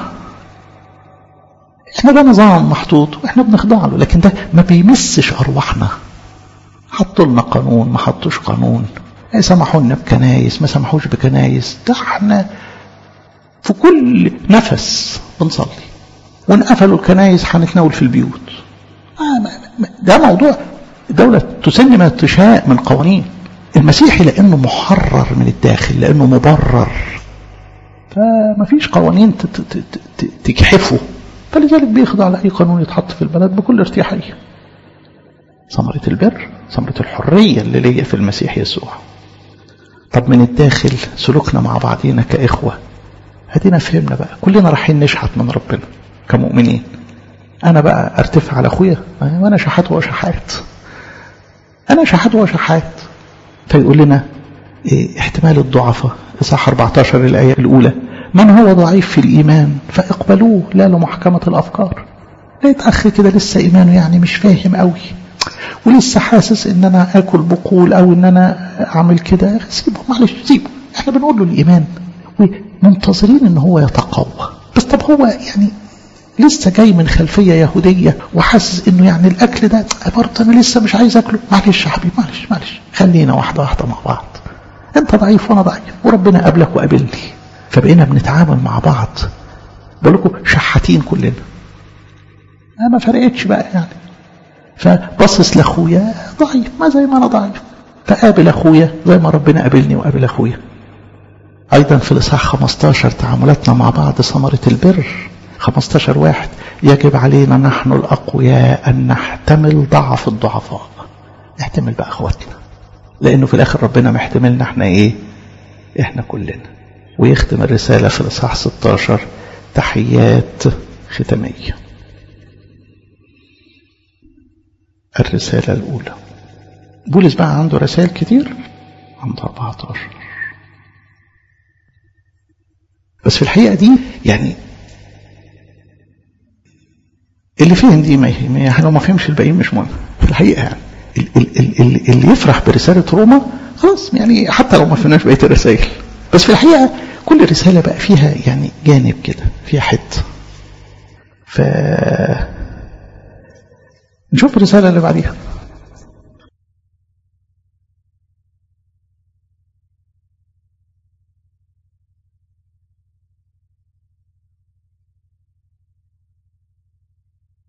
احنا ده نظام محطوط واحنا بنخضع له لكن ده ما بيمسش ارواحنا حطوا لنا قانون ما حطوش قانون سمحوا لنا بكنايس ما سمحوش بكنايس ده احنا في كل نفس بنصلي وان قفلوا الكنايس هنتناول في البيوت ده موضوع الدولة تسن ما تشاء من قوانين المسيحي لانه محرر من الداخل لانه مبرر فما فيش قوانين تجحفه فلذلك بيخضع لأي قانون يتحط في البلد بكل ارتياحية ثمرة البر ثمرة الحرية اللي ليا في المسيح يسوع طب من الداخل سلوكنا مع بعضينا كإخوة هدينا فهمنا بقى كلنا رايحين نشحت من ربنا كمؤمنين أنا بقى أرتفع على أخويا وأنا شحات وهو شحات أنا شحات وهو شحات فيقول لنا إيه احتمال الضعفاء إصحاح 14 الآية الأولى من هو ضعيف في الإيمان فاقبلوه لا لمحكمة الأفكار لقيت أخ كده لسه إيمانه يعني مش فاهم قوي ولسه حاسس ان انا اكل بقول او ان انا اعمل كده سيبه معلش سيبه احنا بنقول له الايمان ومنتظرين ان هو يتقوى بس طب هو يعني لسه جاي من خلفية يهودية وحاسس انه يعني الاكل ده برضه انا لسه مش عايز اكله معلش يا حبيبي معلش معلش خلينا واحدة واحدة مع بعض انت ضعيف وانا ضعيف وربنا قابلك وقابلني فبقينا بنتعامل مع بعض بقول لكم شحاتين كلنا ما فرقتش بقى يعني فبصص لاخويا ضعيف ما زي ما انا ضعيف فقابل اخويا زي ما ربنا قابلني وقابل اخويا ايضا في الاصحاح 15 تعاملاتنا مع بعض ثمره البر 15 واحد يجب علينا نحن الاقوياء ان نحتمل ضعف الضعفاء نحتمل بقى اخواتنا لانه في الاخر ربنا محتملنا احنا ايه احنا كلنا ويختم الرساله في الاصحاح 16 تحيات ختاميه الرسالة الأولى بولس بقى عنده رسائل كتير عنده 14 بس في الحقيقة دي يعني اللي فهم دي ما يعني لو ما فهمش الباقيين مش مهم في الحقيقة يعني اللي يفرح برسالة روما خلاص يعني حتى لو ما فهمناش بقية الرسائل بس في الحقيقة كل رسالة بقى فيها يعني جانب كده فيها حتة ف نشوف الرسالة اللي بعديها